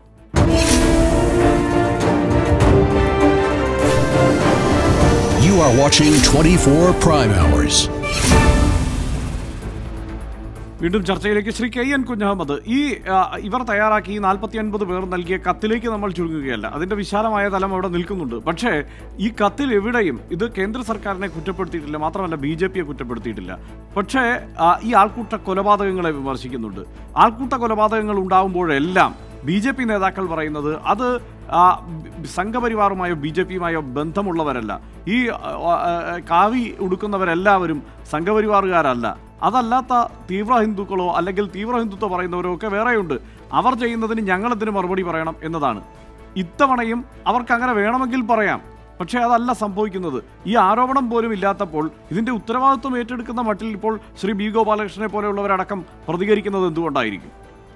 You are watching 24 Prime Hours. വീണ്ടും ചർച്ചയിലേക്ക് ശ്രീ കെ എൻ കുഞ്ഞഹമ്മദ് ഈ ആ, ഇവർ തയ്യാറാക്കി ഈ നാൽപ്പത്തി അൻപത് പേർ നൽകിയ കത്തിലേക്ക് നമ്മൾ ചുരുങ്ങുകയല്ല അതിന്റെ വിശാലമായ തലം അവിടെ നിൽക്കുന്നുണ്ട് പക്ഷേ ഈ കത്തിൽ എവിടെയും ഇത് കേന്ദ്ര സർക്കാരിനെ കുറ്റപ്പെടുത്തിയിട്ടില്ല മാത്രമല്ല ബി ജെ പിയെ കുറ്റപ്പെടുത്തിയിട്ടില്ല പക്ഷേ ആ, ഈ ആൾക്കൂട്ട കൊലപാതകങ്ങളെ വിമർശിക്കുന്നുണ്ട് ആൾക്കൂട്ട കൊലപാതകങ്ങൾ ഉണ്ടാകുമ്പോഴെല്ലാം ബി ജെ പി നേതാക്കൾ പറയുന്നത് അത് ആ, ബി- സംഘപരിവാറുമായോ ബി ജെ പിയുമായോ ബന്ധമുള്ളവരല്ല ഈ ആ, ആ, കാവി ഉടുക്കുന്നവരെല്ലാവരും സംഘപരിവാറുകാരല്ല അതല്ലാത്ത തീവ്ര ഹിന്ദുക്കളോ അല്ലെങ്കിൽ തീവ്ര ഹിന്ദുത്വം പറയുന്നവരോ ഒക്കെ വേറെയുണ്ട് അവർ ചെയ്യുന്നതിന് ഞങ്ങളെന്തിന് മറുപടി പറയണം എന്നതാണ് ഇത്തവണയും അവർക്ക് അങ്ങനെ വേണമെങ്കിൽ പറയാം പക്ഷേ അതല്ല സംഭവിക്കുന്നത് ഈ ആരോപണം പോലും ഇല്ലാത്തപ്പോൾ ഇതിന്റെ ഉത്തരവാദിത്വം ഏറ്റെടുക്കുന്ന മട്ടിൽ ഇപ്പോൾ ശ്രീ ബി ഗോപാലകൃഷ്ണനെ പോലെയുള്ളവരടക്കം പ്രതികരിക്കുന്നത് എന്തുകൊണ്ടായിരിക്കും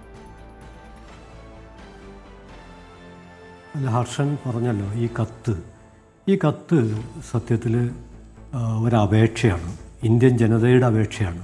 അല്ല ഹർഷൻ പറഞ്ഞല്ലോ ഈ കത്ത് ഈ കത്ത് സത്യത്തിൽ ഒരപേക്ഷയാണ് ഇന്ത്യൻ ജനതയുടെ അപേക്ഷയാണ്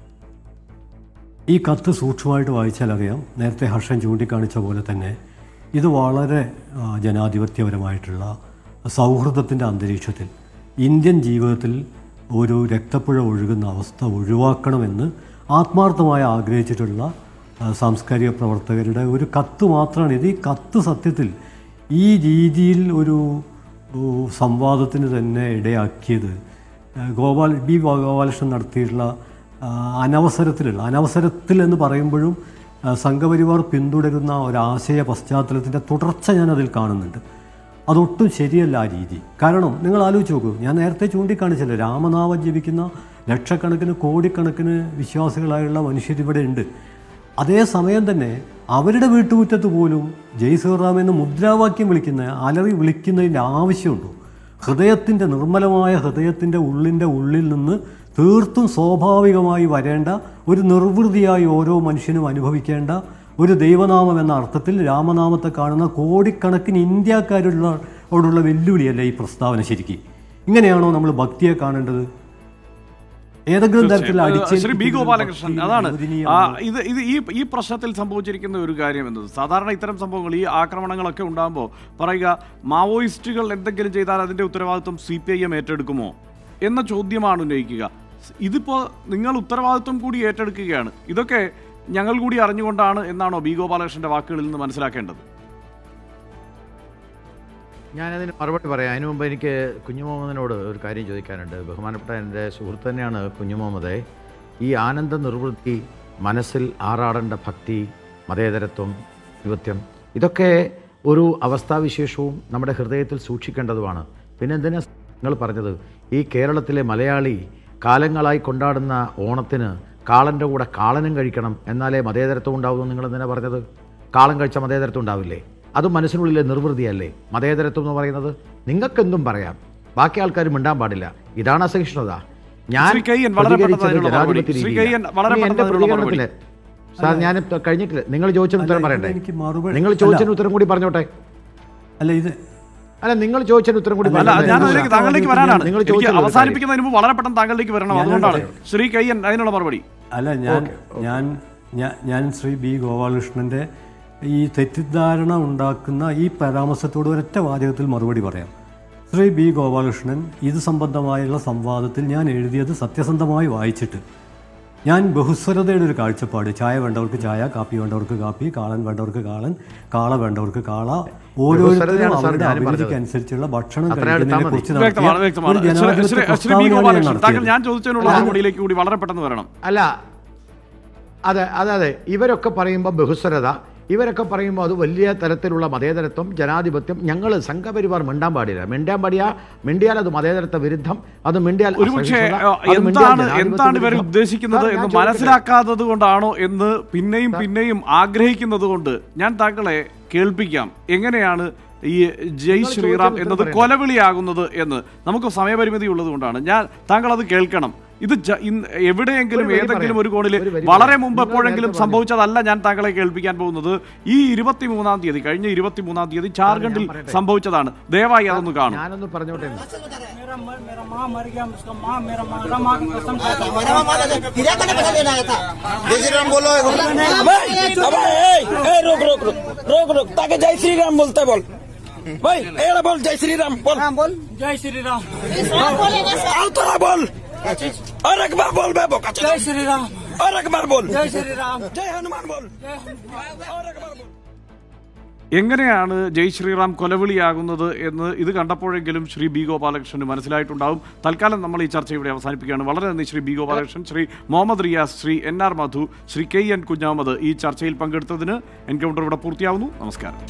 ഈ കത്ത് സൂക്ഷ്മമായിട്ട് വായിച്ചാൽ അറിയാം നേരത്തെ ഹർഷൻ ചൂണ്ടിക്കാണിച്ച പോലെ തന്നെ ഇത് വളരെ ആ, ജനാധിപത്യപരമായിട്ടുള്ള സൗഹൃദത്തിൻ്റെ അന്തരീക്ഷത്തിൽ ഇന്ത്യൻ ജീവിതത്തിൽ ഒരു രക്തപ്പുഴ ഒഴുകുന്ന അവസ്ഥ ഒഴിവാക്കണമെന്ന് ആത്മാർത്ഥമായി ആഗ്രഹിച്ചിട്ടുള്ള ആ, സാംസ്കാരിക പ്രവർത്തകരുടെ ഒരു കത്ത് മാത്രമാണ് ഇത് ഈ കത്ത് സത്യത്തിൽ ഈ രീതിയിൽ ഒരു ഓ, സംവാദത്തിന് തന്നെ ഇടയാക്കിയത് ആ, ഗോപാൽ ബി ഗോപാലകൃഷ്ണൻ നടത്തിയിട്ടുള്ള ആ, അനവസരത്തിലുള്ള അനവസരത്തിൽ എന്ന് പറയുമ്പോഴും ആ, സംഘപരിവാർ പിന്തുടരുന്ന ഒരാശയ പശ്ചാത്തലത്തിൻ്റെ തുടർച്ച ഞാൻ അതിൽ കാണുന്നുണ്ട് അതൊട്ടും ശരിയല്ല ആ രീതി കാരണം നിങ്ങൾ ആലോചിച്ച് നോക്കൂ ഞാൻ നേരത്തെ ചൂണ്ടിക്കാണിച്ചല്ലോ രാമനാമം ജപിക്കുന്ന ലക്ഷക്കണക്കിന് കോടിക്കണക്കിന് വിശ്വാസികളായുള്ള മനുഷ്യരിവിടെ ഉണ്ട് അതേസമയം തന്നെ അവരുടെ വീട്ടുമുറ്റത്ത് പോലും ജയ് ശ്രീറാം എന്ന് മുദ്രാവാക്യം വിളിക്കുന്ന അലറി വിളിക്കുന്നതിൻ്റെ ആവശ്യമുണ്ടോ ഹൃദയത്തിൻ്റെ നിർമ്മലമായ ഹൃദയത്തിൻ്റെ ഉള്ളിൻ്റെ ഉള്ളിൽ നിന്ന് തീർത്തും സ്വാഭാവികമായി വരേണ്ട ഒരു നിർവൃതിയായി ഓരോ മനുഷ്യനും അനുഭവിക്കേണ്ട ഒരു ദൈവനാമം എന്ന അർത്ഥത്തിൽ രാമനാമത്തെ കാണുന്ന കോടിക്കണക്കിന് ഇന്ത്യക്കാരോടുള്ള വെല്ലുവിളിയല്ല ഈ പ്രസ്താവന ശരിക്കും ഇങ്ങനെയാണോ നമ്മൾ ഭക്തിയെ കാണേണ്ടത് ഏതെങ്കിലും തരത്തിൽ തീർച്ചയായും. ശ്രീ ബി അടിച്ചേൽപ്പിക്കുന്ന ഗോപാലകൃഷ്ണൻ ഭക്തി അതാണ് ആ, അനുവദനീയമാണ്. ഇത് ഇത് ഈ ഈ പ്രശ്നത്തിൽ സംഭവിച്ചിരിക്കുന്ന ഒരു കാര്യം എന്നത് സാധാരണ ഇത്തരം സംഭവങ്ങൾ ഈ ആക്രമണങ്ങളൊക്കെ ഉണ്ടാകുമ്പോൾ പറയുക മാവോയിസ്റ്റുകൾ എന്തെങ്കിലും ചെയ്താൽ അതിന്റെ ഉത്തരവാദിത്വം സി പി ഐ എം ഏറ്റെടുക്കുമോ എന്ന ചോദ്യമാണ് ഉന്നയിക്കുക ഇതിപ്പോൾ നിങ്ങൾ ഉത്തരവാദിത്വം കൂടി ഏറ്റെടുക്കുകയാണ് ഇതൊക്കെ ഞങ്ങൾ കൂടി അറിഞ്ഞുകൊണ്ടാണ് എന്നാണോ ബി ഗോപാലകൃഷ്ണന്റെ വാക്കുകളിൽ നിന്ന് മനസ്സിലാക്കേണ്ടത് ഞാനതിന് മറുപടി പറയാം അതിനു മുമ്പ് എനിക്ക് കുഞ്ഞു മുഹമ്മദിനോട് ഒരു കാര്യം ചോദിക്കാനുണ്ട് ബഹുമാനപ്പെട്ട എൻ്റെ സുഹൃത്ത് തന്നെയാണ് കുഞ്ഞു മുഹമ്മദെ ഈ ആനന്ദ നിർവൃത്തി മനസ്സിൽ ആറാടേണ്ട ഭക്തി മതേതരത്വം യുവത്വം ഇതൊക്കെ ഒരു അവസ്ഥാവിശേഷവും നമ്മുടെ ഹൃദയത്തിൽ സൂക്ഷിക്കേണ്ടതുമാണ് പിന്നെ എന്തിനാ നിങ്ങൾ പറഞ്ഞത് ഈ കേരളത്തിലെ മലയാളി കാലങ്ങളായി കൊണ്ടാടുന്ന ഓണത്തിന് കാളൻ്റെ കൂടെ കാളനും കഴിക്കണം എന്നാലേ മതേതരത്വം ഉണ്ടാവുമെന്ന് നിങ്ങൾ എന്തിനാ പറഞ്ഞത് കാളം കഴിച്ച മതേതരത്വം ഉണ്ടാവില്ലേ അതും മനസ്സിനുള്ളിലെ നിർവൃതിയല്ലേ മതേതരത്വം എന്ന് പറയുന്നത് നിങ്ങൾക്കെന്തും പറയാം ബാക്കി ആൾക്കാർ മിണ്ടാൻ പാടില്ല ഇതാണ് അസഹിഷ്ണുത ഞാൻ ശ്രീ കയ്യൻ വളരെ പ്രതികരിച്ചത് പെട്ടെന്ന് അതിനുള്ള ജനാധിപത്യ മറുപടി. ശ്രീ രീതിയിലാണ്. കയ്യൻ വളരെ ഇനി പെട്ടെന്ന് എൻ്റെ അതിനുള്ള പ്രതികരണത്തില് സാർ ഞാൻ ഇപ്പ കഴിഞ്ഞിട്ടില്ല നിങ്ങൾ ചോദിച്ചതിന് ഉത്തരം അല്ല, പറയണ്ടേ എനിക്ക് മറുപടി- നിങ്ങൾ ചോദിച്ചതിന് ഉത്തരം കൂടി പറഞ്ഞോട്ടെ അല്ല ഇത് അല്ല നിങ്ങൾ ചോദിച്ചതിന് ഉത്തരം കൂടി അല്ല പറഞ്ഞോട്ടെ. ഞാൻ അതിലേക്ക് താങ്കളിലേക്ക് വരാനാണ് നിങ്ങൾ എനിക്ക് ചോദിച്ചത് ഒരു അവസാനിപ്പിക്കുന്നതിന് മുമ്പ് വളരെ പെട്ടെന്ന് താങ്കളിലേക്ക് വരണം ഞാൻ അതുകൊണ്ടാണ് ഒരു- ശ്രീ കയ്യൻ അതിനുള്ള മറുപടി അല്ല ഞാൻ ഞാൻ ഞാൻ ഞാൻ ശ്രീ ബി ഗോപാലകൃഷ്ണൻ്റെ ഈ തെറ്റിദ്ധാരണ ഉണ്ടാക്കുന്ന ഈ പരാമർശത്തോട് ഒരൊറ്റ വാചകത്തിൽ മറുപടി പറയാം ശ്രീ ബി ഗോപാലകൃഷ്ണൻ ഇത് സംബന്ധമായുള്ള സംവാദത്തിൽ ഞാൻ എഴുതിയത് സത്യസന്ധമായി വായിച്ചിട്ട് ഞാൻ ബഹുസ്വരതയുടെ ഒരു കാഴ്ചപ്പാട് ചായ വേണ്ടവർക്ക് ചായ കാപ്പി വേണ്ടവർക്ക് കാപ്പി കാളൻ വേണ്ടവർക്ക് കാളൻ കാള വേണ്ടവർക്ക് കാള ഓരോരുത്തരും ബഹുസ്വരതയാണ് സാർ അവരുടെ ഞാനും അഭിരുചിക്ക് പറഞ്ഞത്. അനുസരിച്ചുള്ള ഭക്ഷണം അത്രയും കഴിക്കുന്നതിനെ എടുത്താൽ കുറിച്ച് മതി. വ്യക്തമാണ് വ്യക്തമാണ് ഒരു ശ്രീ- ശ്രീ- ജനാധിപത്യ ശ്രീ ബി പ്രസ്താവനയാണ് ഞാൻ ഗോപാലകൃഷ്ണൻ താങ്കൾ നടത്തിയത്. ഞാൻ ചോദിച്ചതിനുള്ള മറുപടിയിലേക്ക് കൂടി വളരെ പെട്ടെന്ന് വരണം അല്ല അതെ അതെ അതെ ഇവരൊക്കെ പറയുമ്പോൾ ബഹുസ്വരത ഇവരൊക്കെ പറയുമ്പോൾ അത് വലിയ തരത്തിലുള്ള മതേതരത്വം ജനാധിപത്യം ഞങ്ങൾ സംഘപരിവാർ മിണ്ടാൻ പാടില്ല മിണ്ടാൻ പാടിയ മിണ്ടിയാൽ അത് മതേതരത്വ വിരുദ്ധം അത് മിണ്ടിയാൽ ഒരുപക്ഷെ അസഹിഷ്ണുത, ഏഹ്, അത് മിണ്ടിയാൽ എന്താണ് ജനാധിപത്യ എന്താണ് ഇവർ വിരുദ്ധം. ഉദ്ദേശിക്കുന്നത് സാർ, ഞാൻ എന്ന് ചോദിക്കട്ടെ? മനസ്സിലാക്കാത്തത് കൊണ്ടാണോ എന്ന് പിന്നെയും പിന്നെയും ആഗ്രഹിക്കുന്നത് കൊണ്ട് ഞാൻ താങ്കളെ കേൾപ്പിക്കാം എങ്ങനെയാണ് ഈ ജയ് നിങ്ങൾ ശ്രീറാം ചോദിച്ചതിന് എന്നത് ഉത്തരം കൊലവിളിയാകുന്നത് എന്ന് നമുക്ക് സമയപരിമിതി ഉള്ളത് കൊണ്ടാണ് ഞാൻ താങ്കൾ അത് കേൾക്കണം ഇത് ജ- ഇന്ന് എവിടെയെങ്കിലും ഒരു വരി ഏതെങ്കിലും പറയാം. ഒരു കോണിൽ ഒരു വരി വളരെ പറയാം. മുമ്പ് നിങ്ങൾ എപ്പോഴെങ്കിലും നേരത്തെ സംഭവിച്ചതല്ല ഞാൻ താങ്കളെ കേൾപ്പിക്കാൻ പോകുന്നത് ഈ ഇരുപത്തിമൂന്നാം തീയതി കഴിഞ്ഞ ഇരുപത്തിമൂന്നാം തീയതി ജാർഖണ്ഡിൽ പറയട്ടെ. സംഭവിച്ചതാണ് ദയവായി അതൊന്ന് കാണും ഞാനൊന്ന് പറഞ്ഞോട്ടെ എന്ന്. मेरा मर, मेरा माँ मर गया उसका माँ मेरा मेरा माँ की कसम खाता हूँ। मेरा मामा फिर करने पैसा लेना आया था जय श्री राम बोलो भाई अबे ए, ए, रुक रुक रुक रुक रुक ताकि जय श्री राम बोलते बोल भाई एड़ा बोल जय श्री राम बोल राम बोल जय श्री राम आओ तोरा बोल और एक बार बोल बेबो का जय श्री राम और एक बार बोल जय श्री राम जय हनुमान बोल जय हनुमान और एक बार बोल എങ്ങനെയാണ് ജയ് ശ്രീറാം കൊലവിളിയാകുന്നത് എന്ന് ഇത് കണ്ടപ്പോഴെങ്കിലും ശ്രീ ബി ഗോപാലകൃഷ്ണന് മനസ്സിലായിട്ടുണ്ടാവും തൽക്കാലം നമ്മൾ ഈ ചർച്ച ഇവിടെ അവസാനിപ്പിക്കുകയാണ് വളരെ നന്ദി Shri B Gopalakrishnan Shri Muhammad Riyas Shri N R Madhu Shri K N Kunhammad ഈ ചർച്ചയിൽ പങ്കെടുത്തതിന് എൻകൗണ്ടർ ഇവിടെ പൂർത്തിയാവുന്നു നമസ്കാരം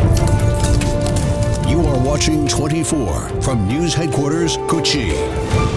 You are watching 24 from News Headquarters, Kochi.